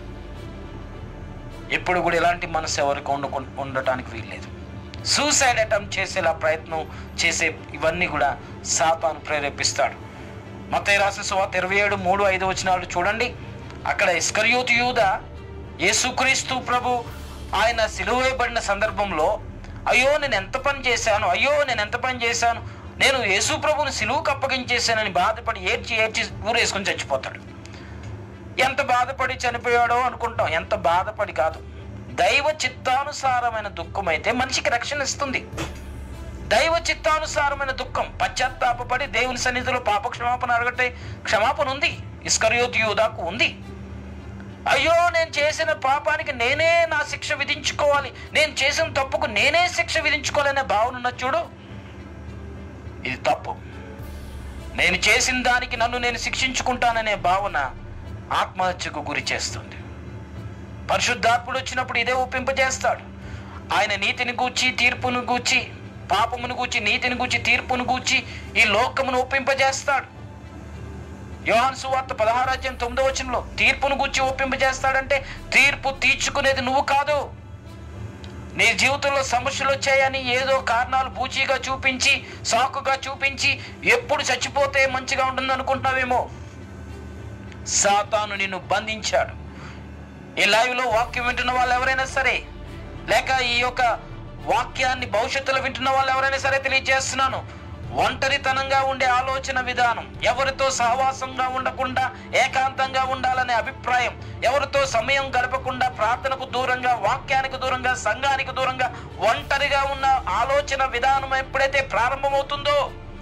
ఎప్పుడు కూడా ఇలాంటి మనసు ఎవరికి ఉండ ఉండటానికి వీల్లేదు సూసైడ్ అటెంప్ట్ చేసేలా ప్రయత్నం చేసే ఇవన్నీ కూడా సాతాను ప్రేరేపిస్తాడు మత రాసిన సువాత ఇరవై ఏడు మూడు ఐదు వచ్చినాడు చూడండి అక్కడ ఇస్కర్యోతు యూద యేసుక్రీస్తు ప్రభు ఆయన సిలువేయబడిన సందర్భంలో అయ్యో నేను ఎంత పని చేశాను అయ్యో నేను ఎంత పని చేశాను నేను యేసు ప్రభుని సిలువుకు అప్పగించేశానని బాధపడి ఏడ్చి ఏడ్చి ఊరేసుకొని చచ్చిపోతాడు ఎంత బాధపడి చనిపోయాడో అనుకుంటాం ఎంత బాధపడి కాదు దైవ చిత్తానుసారమైన దుఃఖం అయితే మనిషికి రక్షణ ఇస్తుంది దైవ చిత్తానుసారమైన దుఃఖం పశ్చాత్తాపడి దేవుని సన్నిధిలో పాప క్షమాపణ అడగట్టే క్షమాపణ ఉంది ఇస్కరియోతు యూదాకు ఉంది అయ్యో నేను చేసిన పాపానికి నేనే నా శిక్ష విధించుకోవాలి నేను చేసిన తప్పుకు నేనే శిక్ష విధించుకోవాలనే భావన ఉన్న చూడు ఇది తప్పు నేను చేసిన దానికి నన్ను నేను శిక్షించుకుంటాననే భావన ఆత్మహత్యకు గురి చేస్తుంది పరిశుద్ధాత్ముడు వచ్చినప్పుడు ఇదే ఒప్పింపజేస్తాడు ఆయన నీతిని గూర్చి తీర్పును గూర్చి పాపమును గూర్చి నీతిని గూర్చి తీర్పును గూర్చి ఈ లోకమును ఒప్పింపజేస్తాడు యోహాన్ సువార్త పదహారాజ్యం తొమ్మిదో వచనంలో తీర్పును గూర్చి ఒప్పింపజేస్తాడంటే తీర్పు తీర్చుకునేది నువ్వు కాదు నీ జీవితంలో సమస్యలు వచ్చాయని ఏదో కారణాలు బూచీగా చూపించి సాకుగా చూపించి ఎప్పుడు చచ్చిపోతే మంచిగా ఉంటుంది అనుకుంటున్నావేమో సాతాను నిన్ను బంధించాడు ఈ లైవ్లో వాక్యం వింటున్న వాళ్ళు ఎవరైనా సరే లేక ఈ యొక్క వాక్యాన్ని భవిష్యత్తులో వింటున్న వాళ్ళు ఎవరైనా సరే తెలియజేస్తున్నాను ఒంటరితనంగా ఉండే ఆలోచన విధానం ఎవరితో సహవాసంగా ఉండకుండా ఏకాంతంగా ఉండాలనే అభిప్రాయం ఎవరితో సమయం గడపకుండా ప్రార్థనకు దూరంగా వాక్యానికి దూరంగా సంఘానికి దూరంగా ఒంటరిగా ఉన్న ఆలోచన విధానం ఎప్పుడైతే ప్రారంభమవుతుందో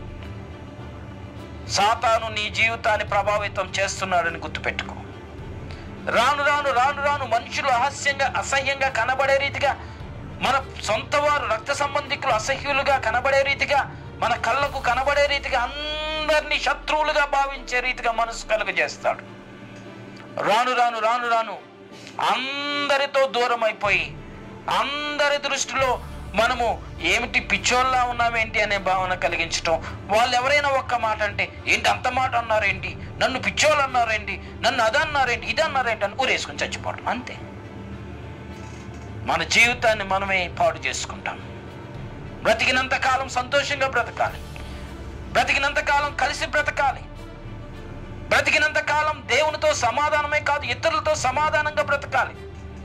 సాతాను నీ జీవితాన్ని ప్రభావితం చేస్తున్నాడని గుర్తుపెట్టుకో రాను రాను రాను రాను మనుషులు అహస్యంగా అసహ్యంగా కనబడే రీతిగా మన సొంత వారు రక్త సంబంధికులు అసహ్యులుగా కనబడే రీతిగా మన కళ్ళకు కనబడే రీతిగా అందరినీ శత్రువులుగా భావించే రీతిగా మనసు కలుగజేస్తాడు రాను రాను రాను రాను అందరితో దూరం అయిపోయి అందరి దృష్టిలో మనము ఏమిటి పిచ్చోళ్ళలా ఉన్నామేంటి అనే భావన కలిగించటం వాళ్ళు ఎవరైనా ఒక్క మాట అంటే ఏంటి అంత మాట అన్నారేంటి నన్ను పిచ్చోళ్ళు అన్నారేంటి నన్ను అది అన్నారేంటి ఇది అన్నారేంటి అని ఊరేసుకొని చచ్చిపోవడం అంతే మన జీవితాన్ని మనమే పాడు చేసుకుంటాం బ్రతికినంత కాలం సంతోషంగా బ్రతకాలి బ్రతికినంత కాలం కలిసి బ్రతకాలి బ్రతికినంత కాలం దేవునితో సమాధానమే కాదు ఇతరులతో సమాధానంగా బ్రతకాలి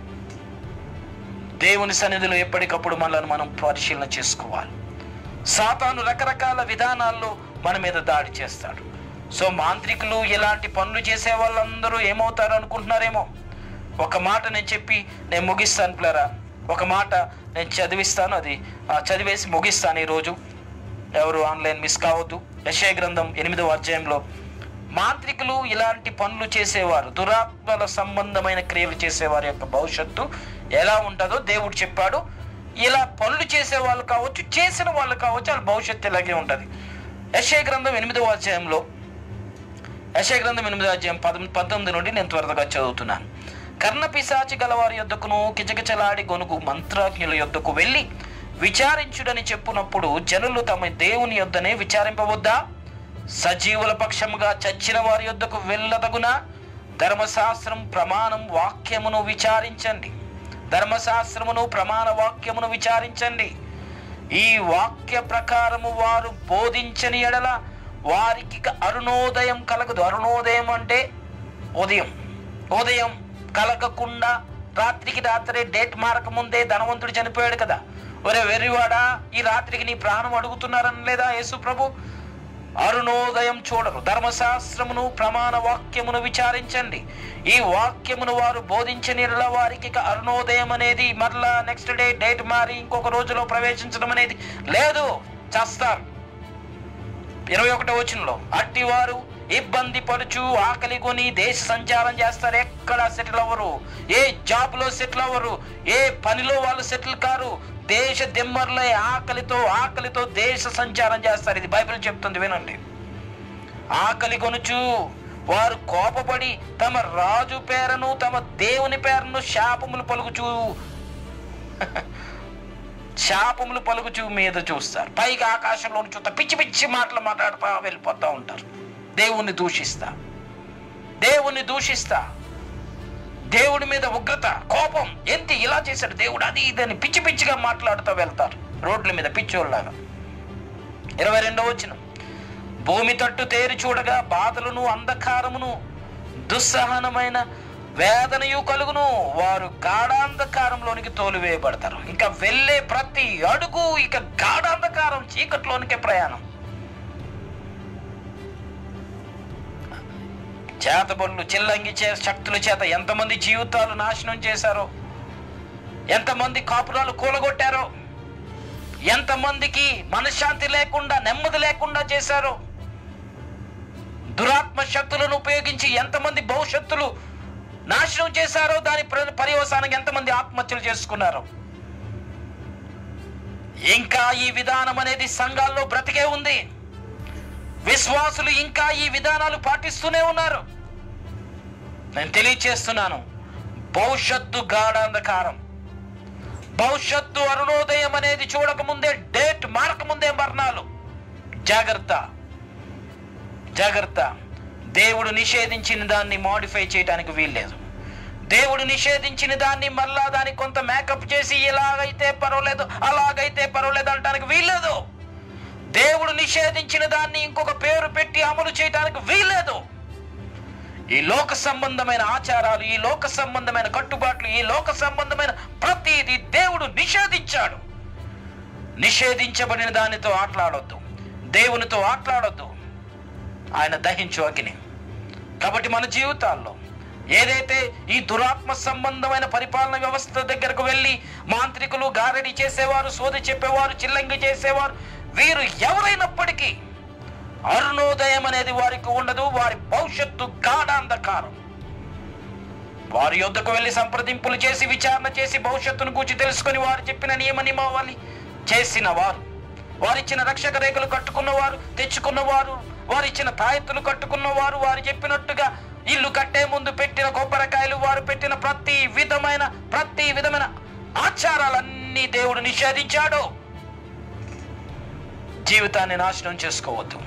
దేవుని సన్నిధిలో ఎప్పటికప్పుడు మనల్ని మనం పరిశీలన చేసుకోవాలి సాతాను రకరకాల విధానాల్లో మన మీద దాడి చేస్తాడు సో మాంత్రికులు ఇలాంటి పనులు చేసే వాళ్ళందరూ ఏమవుతారు అనుకుంటున్నారేమో ఒక మాట నేను చెప్పి నేను ముగిస్తాను పిల్లరా ఒక మాట నేను చదివిస్తాను అది ఆ, చదివేసి ముగిస్తాను ఈరోజు ఎవరు ఆన్లైన్ మిస్ కావద్దు యశయ గ్రంథం ఎనిమిదవ అధ్యాయంలో మాంత్రికులు ఇలాంటి పనులు చేసేవారు దురాత్మల సంబంధమైన క్రియలు చేసేవారి యొక్క భవిష్యత్తు ఎలా ఉంటుందో దేవుడు చెప్పాడు ఇలా పనులు చేసే వాళ్ళు కావచ్చు చేసిన వాళ్ళు కావచ్చు వాళ్ళ భవిష్యత్తు ఇలాగే ఉంటుంది యశయ గ్రంథం ఎనిమిదవ అధ్యాయంలో యశయ గ్రంథం ఎనిమిదవ అధ్యాయం పదం పంతొమ్మిది నుండి నేను త్వరగా చదువుతున్నాను కర్ణ పిశాచి గలవారి యొద్దకును కిచకిచలాడి గొనుగు మంత్రాజ్ఞుల యొద్దకు వెళ్ళి విచారించుడని చెప్పునప్పుడు జనులు తమ దేవుని యొద్దనే విచారింపవద్దా సజీవుల పక్షముగా చచ్చిన వారి యొద్దకు వెళ్ళదగునా ధర్మశాస్త్రం ప్రమాణం వాక్యమును విచారించండి ధర్మశాస్త్రమును ప్రమాణ వాక్యమును విచారించండి ఈ వాక్య ప్రకారము వారు బోధించని ఎడల వారికి ఇక అరుణోదయం కలగదు అరుణోదయం అంటే ఉదయం ఉదయం కలగకుండా రాత్రికి రాత్రే డేట్ మారక ముందే ధనవంతుడు చనిపోయాడు కదా ఒరే వెర్రివాడా ఈ రాత్రికి నీ ప్రాణం అడుగుతున్నారని లేదా యేసు ప్రభు అరుణోదయం చూడరు ధర్మశాస్త్రమును ప్రమాణ వాక్యమును విచారించండి ఈ వాక్యమును వారు బోధించని యెడల వారికి ఇక అరుణోదయం అనేది మరలా నెక్స్ట్ డే డేట్ మారి ఇంకొక రోజులో ప్రవేశించడం అనేది లేదు చేస్తారు ఇరవై ఒకటో వచనంలో అట్టి వారు ఇబ్బంది పడుచు ఆకలి కొని దేశ సంచారం చేస్తారు ఎక్కడ సెటిల్ అవ్వరు ఏ జాబ్ లో సెటిల్ అవ్వరు ఏ పనిలో వాళ్ళు సెటిల్ కారు దేశ దిమ్మర్లో ఆకలితో ఆకలితో దేశ సంచారం చేస్తారు ఇది బైబిల్ చెప్తుంది వినండి ఆకలి కొనుచు వారు కోపపడి తమ రాజు పేరును తమ దేవుని పేరును శాపములు పలుకుచు శాపములు పలుకుచు మీద చూస్తారు పైగా ఆకాశంలోని చూస్తా పిచ్చి పిచ్చి మాటలు మాట్లాడుతూ వెళ్ళిపోతూ ఉంటారు దేవుణ్ణి దూషిస్తా దేవుణ్ణి దూషిస్తా దేవుడి మీద ఉగ్రత కోపం ఎంత ఇలా చేశాడు దేవుడు అది ఇదని పిచ్చి పిచ్చిగా మాట్లాడుతూ వెళ్తారు రోడ్ల మీద పిచ్చోళ్ళలాగా ఇరవై రెండో వచ్చిన భూమి తట్టు తేరి చూడగా బాధలను అంధకారమును దుస్సహనమైన వేదనయు కలుగును వారు గాఢాంధకారంలోనికి తోలివేయబడతారు ఇంకా వెళ్ళే ప్రతి అడుగు ఇక గాఢాంధకారం చీకట్లోనికే ప్రయాణం చేతబడులు చిల్లంగి చే శక్తుల చేత ఎంతమంది జీవితాలు నాశనం చేశారో ఎంతమంది కాపురాలు కూలగొట్టారో ఎంతమందికి మనశ్శాంతి లేకుండా నెమ్మది లేకుండా చేశారో దురాత్మ శక్తులను ఉపయోగించి ఎంతమంది భవిష్యత్తులు నాశనం చేశారో దాని ప్ర- పర్యవసానంగా ఎంతమంది ఆత్మహత్యలు చేసుకున్నారో ఇంకా ఈ విధానం అనేది సంఘాల్లో బ్రతికే ఉంది విశ్వాసులు ఇంకా ఈ విధానాలు పాటిస్తూనే ఉన్నారు నేను తెలియచేస్తున్నాను భవిష్యత్తు గాఢాంధకారం భవిష్యత్తు అరుణోదయం అనేది చూడకముందే డేట్ మారకముందే మరణాలు జాగ్రత్త జాగ్రత్త దేవుడు నిషేధించిన దాన్ని మాడిఫై చేయడానికి వీల్లేదు దేవుడు నిషేధించిన దాన్ని మళ్ళా దానికి కొంత మేకప్ చేసి ఇలాగైతే పర్వాలేదు అలాగైతే పర్వాలేదు అనడానికి వీల్లేదు దేవుడు నిషేధించిన దాన్ని ఇంకొక పేరు పెట్టి అమలు చేయడానికి వీల్లేదు ఈ లోక సంబంధమైన ఆచారాలు ఈ లోక సంబంధమైన కట్టుబాట్లు ఈ లోక సంబంధమైన ప్రతిదీ దేవుడు నిషేధించాడు నిషేధించబడిన దానితో ఆటలాడొద్దు దేవునితో ఆటలాడొద్దు ఆయన దహించు అగ్ని కాబట్టి మన జీవితాల్లో ఏదైతే ఈ దురాత్మ సంబంధమైన పరిపాలన వ్యవస్థ దగ్గరకు వెళ్ళి మాంత్రికులు గారడి చేసేవారు సోది చెప్పేవారు చిల్లంగి చేసేవారు వీరు ఎవరైనప్పటికీ అరుణోదయం అనేది వారికి ఉండదు వారి భవిష్యత్తు గాఢాంధకారం వారి యొద్దకు వెళ్ళి సంప్రదింపులు చేసి విచారణ చేసి భవిష్యత్తును గూర్చి తెలుసుకొని వారు చెప్పిన నియమ నియమావళి చేసిన వారు వారిచ్చిన రక్షక రేఖలు కట్టుకున్నవారు తెచ్చుకున్నవారు వారిచ్చిన తాయెత్తులు కట్టుకున్నవారు వారు చెప్పినట్టుగా ఇల్లు కట్టే ముందు పెట్టిన కొబ్బరికాయలు వారు పెట్టిన ప్రతి విధమైన ప్రతి విధమైన ఆచారాలన్నీ దేవుడు నిషేధించాడు జీవితాన్ని నాశనం చేసుకోవద్దు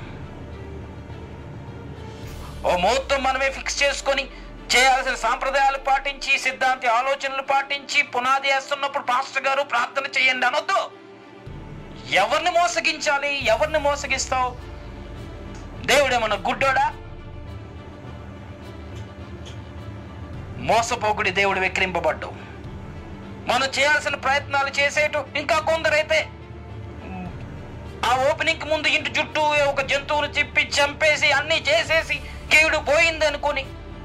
ఓ ముహూర్తం మనమే ఫిక్స్ చేసుకొని చేయాల్సిన సాంప్రదాయాలు పాటించి సిద్ధాంతి ఆలోచనలు పాటించి పునాది వేస్తున్నప్పుడు పాస్టర్ గారు ప్రార్థన చేయండి అనొద్దు ఎవరిని మోసగించాలి ఎవరిని మోసగిస్తావు దేవుడేమన్నా గుడ్డోడా మోసపోకుడి దేవుడు వెక్కిరింపబడ్డావు మనం చేయాల్సిన ప్రయత్నాలు చేసేటు ఇంకా కొందరైతే ఆ ఓపెనింగ్ ముందు ఇంటి చుట్టూ ఒక జంతువును తిప్పి చంపేసి అన్ని చేసేసి కీడు పోయింది అనుకుని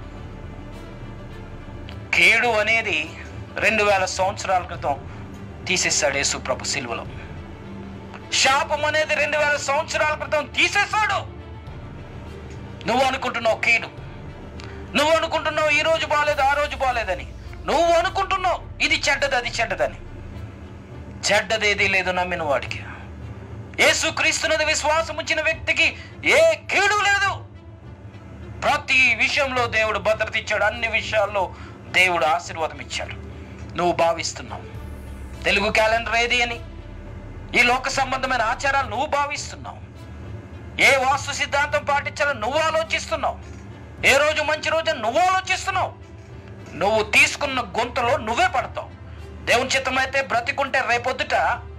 కీడు అనేది రెండు వేల సంవత్సరాల క్రితం తీసేశాడు యేసు ప్రభు సిలువలో శాపం అనేది రెండు వేల సంవత్సరాల క్రితం తీసేశాడు నువ్వు అనుకుంటున్నావు కీడు నువ్వు అనుకుంటున్నావు ఈ రోజు బాగాలేదు ఆ రోజు బాగాలేదని నువ్వు అనుకుంటున్నావు ఇది చెడ్డది అది చెడ్డదని చెడ్డదేది లేదు నమ్మిన వాడికి యేసు క్రీస్తునది విశ్వాసం ఉంచిన వ్యక్తికి ఏ కీడు లేదు ప్రతి విషయంలో దేవుడు భద్రత ఇచ్చాడు అన్ని విషయాల్లో దేవుడు ఆశీర్వాదం ఇచ్చాడు నువ్వు భావిస్తున్నావు తెలుగు క్యాలెండర్ ఏది అని ఈ లోక సంబంధమైన ఆచారాలు నువ్వు భావిస్తున్నావు ఏ వాస్తు సిద్ధాంతం పాటించాలని నువ్వు ఆలోచిస్తున్నావు ఏ రోజు మంచి రోజు అని నువ్వు ఆలోచిస్తున్నావు నువ్వు తీసుకున్న గొంతులో నువ్వే పడతావు దేవుని చిత్తమైతే బ్రతికుంటే రేపొద్దుట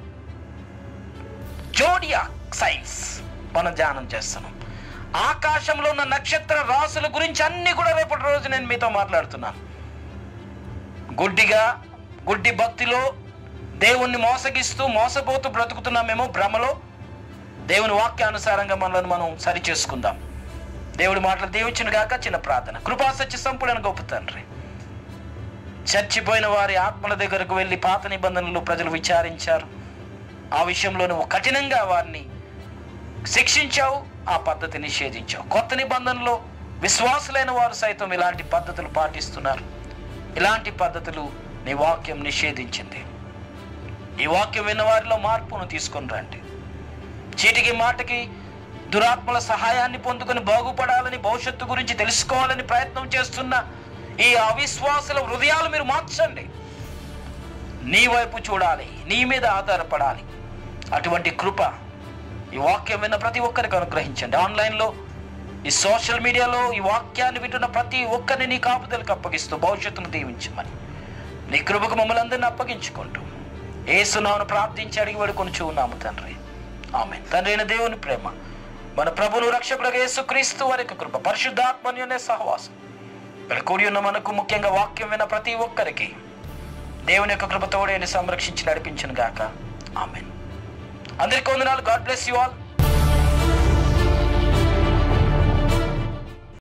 జోడియా సైన్స్ మనం ధ్యానం చేస్తున్నాం ఆకాశంలో ఉన్న నక్షత్ర రాసుల గురించి అన్ని కూడా రేపటి రోజు నేను మీతో మాట్లాడుతున్నాను గుడ్డిగా గుడ్డి భక్తిలో దేవుణ్ణి మోసగిస్తూ మోసపోతూ బ్రతుకుతున్నామేమో భ్రమలో దేవుని వాక్యానుసారంగా మనల్ని మనం సరి చేసుకుందాం దేవుడి మాటలు దీవించిన గాక చిన్న ప్రార్థన కృపా సత్య సంపూడని గొప్ప తండ్రి చచ్చిపోయిన వారి ఆత్మల దగ్గరకు వెళ్ళి పాత నిబంధనలు ప్రజలు విచారించారు ఆ విషయంలో నువ్వు కఠినంగా వారిని శిక్షించావు ఆ పద్ధతి నిషేధించావు కొత్త నిబంధనలో విశ్వాసులైన వారు సైతం ఇలాంటి పద్ధతులు పాటిస్తున్నారు ఇలాంటి పద్ధతులు నీ వాక్యం నిషేధించింది ఈ వాక్యం విన్న వారిలో మార్పును తీసుకొని రండి చీటికి మాటకి దురాత్మల సహాయాన్ని పొందుకొని బాగుపడాలని భవిష్యత్తు గురించి తెలుసుకోవాలని ప్రయత్నం చేస్తున్న ఈ అవిశ్వాసుల హృదయాలు మీరు మార్చండి నీ వైపు చూడాలి నీ మీద ఆధారపడాలి అటువంటి కృప ఈ వాక్యం విన్న ప్రతి ఒక్కరికి అనుగ్రహించండి ఆన్లైన్లో ఈ సోషల్ మీడియాలో ఈ వాక్యాన్ని వింటున్న ప్రతి ఒక్కరిని నీ కాపుదలకు అప్పగిస్తూ భవిష్యత్తును దీవించమని నీ కృపకు మమ్మల్ని అందరిని అప్పగించుకుంటూ ఏసునామను ప్రార్థించి అడిగి వేడుకొని ఉన్నాము తండ్రి ఆమె తండ్రి అయిన దేవుని ప్రేమ మన ప్రభును రక్షకుడు యేసు క్రీస్తు వారి యొక్క కృప పరిశుద్ధాత్మన్యనే సహవాసం ఇక్కడ కూడి ఉన్న మనకు ముఖ్యంగా వాక్యం విన్న ప్రతి ఒక్కరికి దేవుని యొక్క కృపతోడే సంరక్షించి నడిపించను గాక ఆమెన్ అందరికీ వందనాలు గాడ్ బ్లెస్ యు ఆల్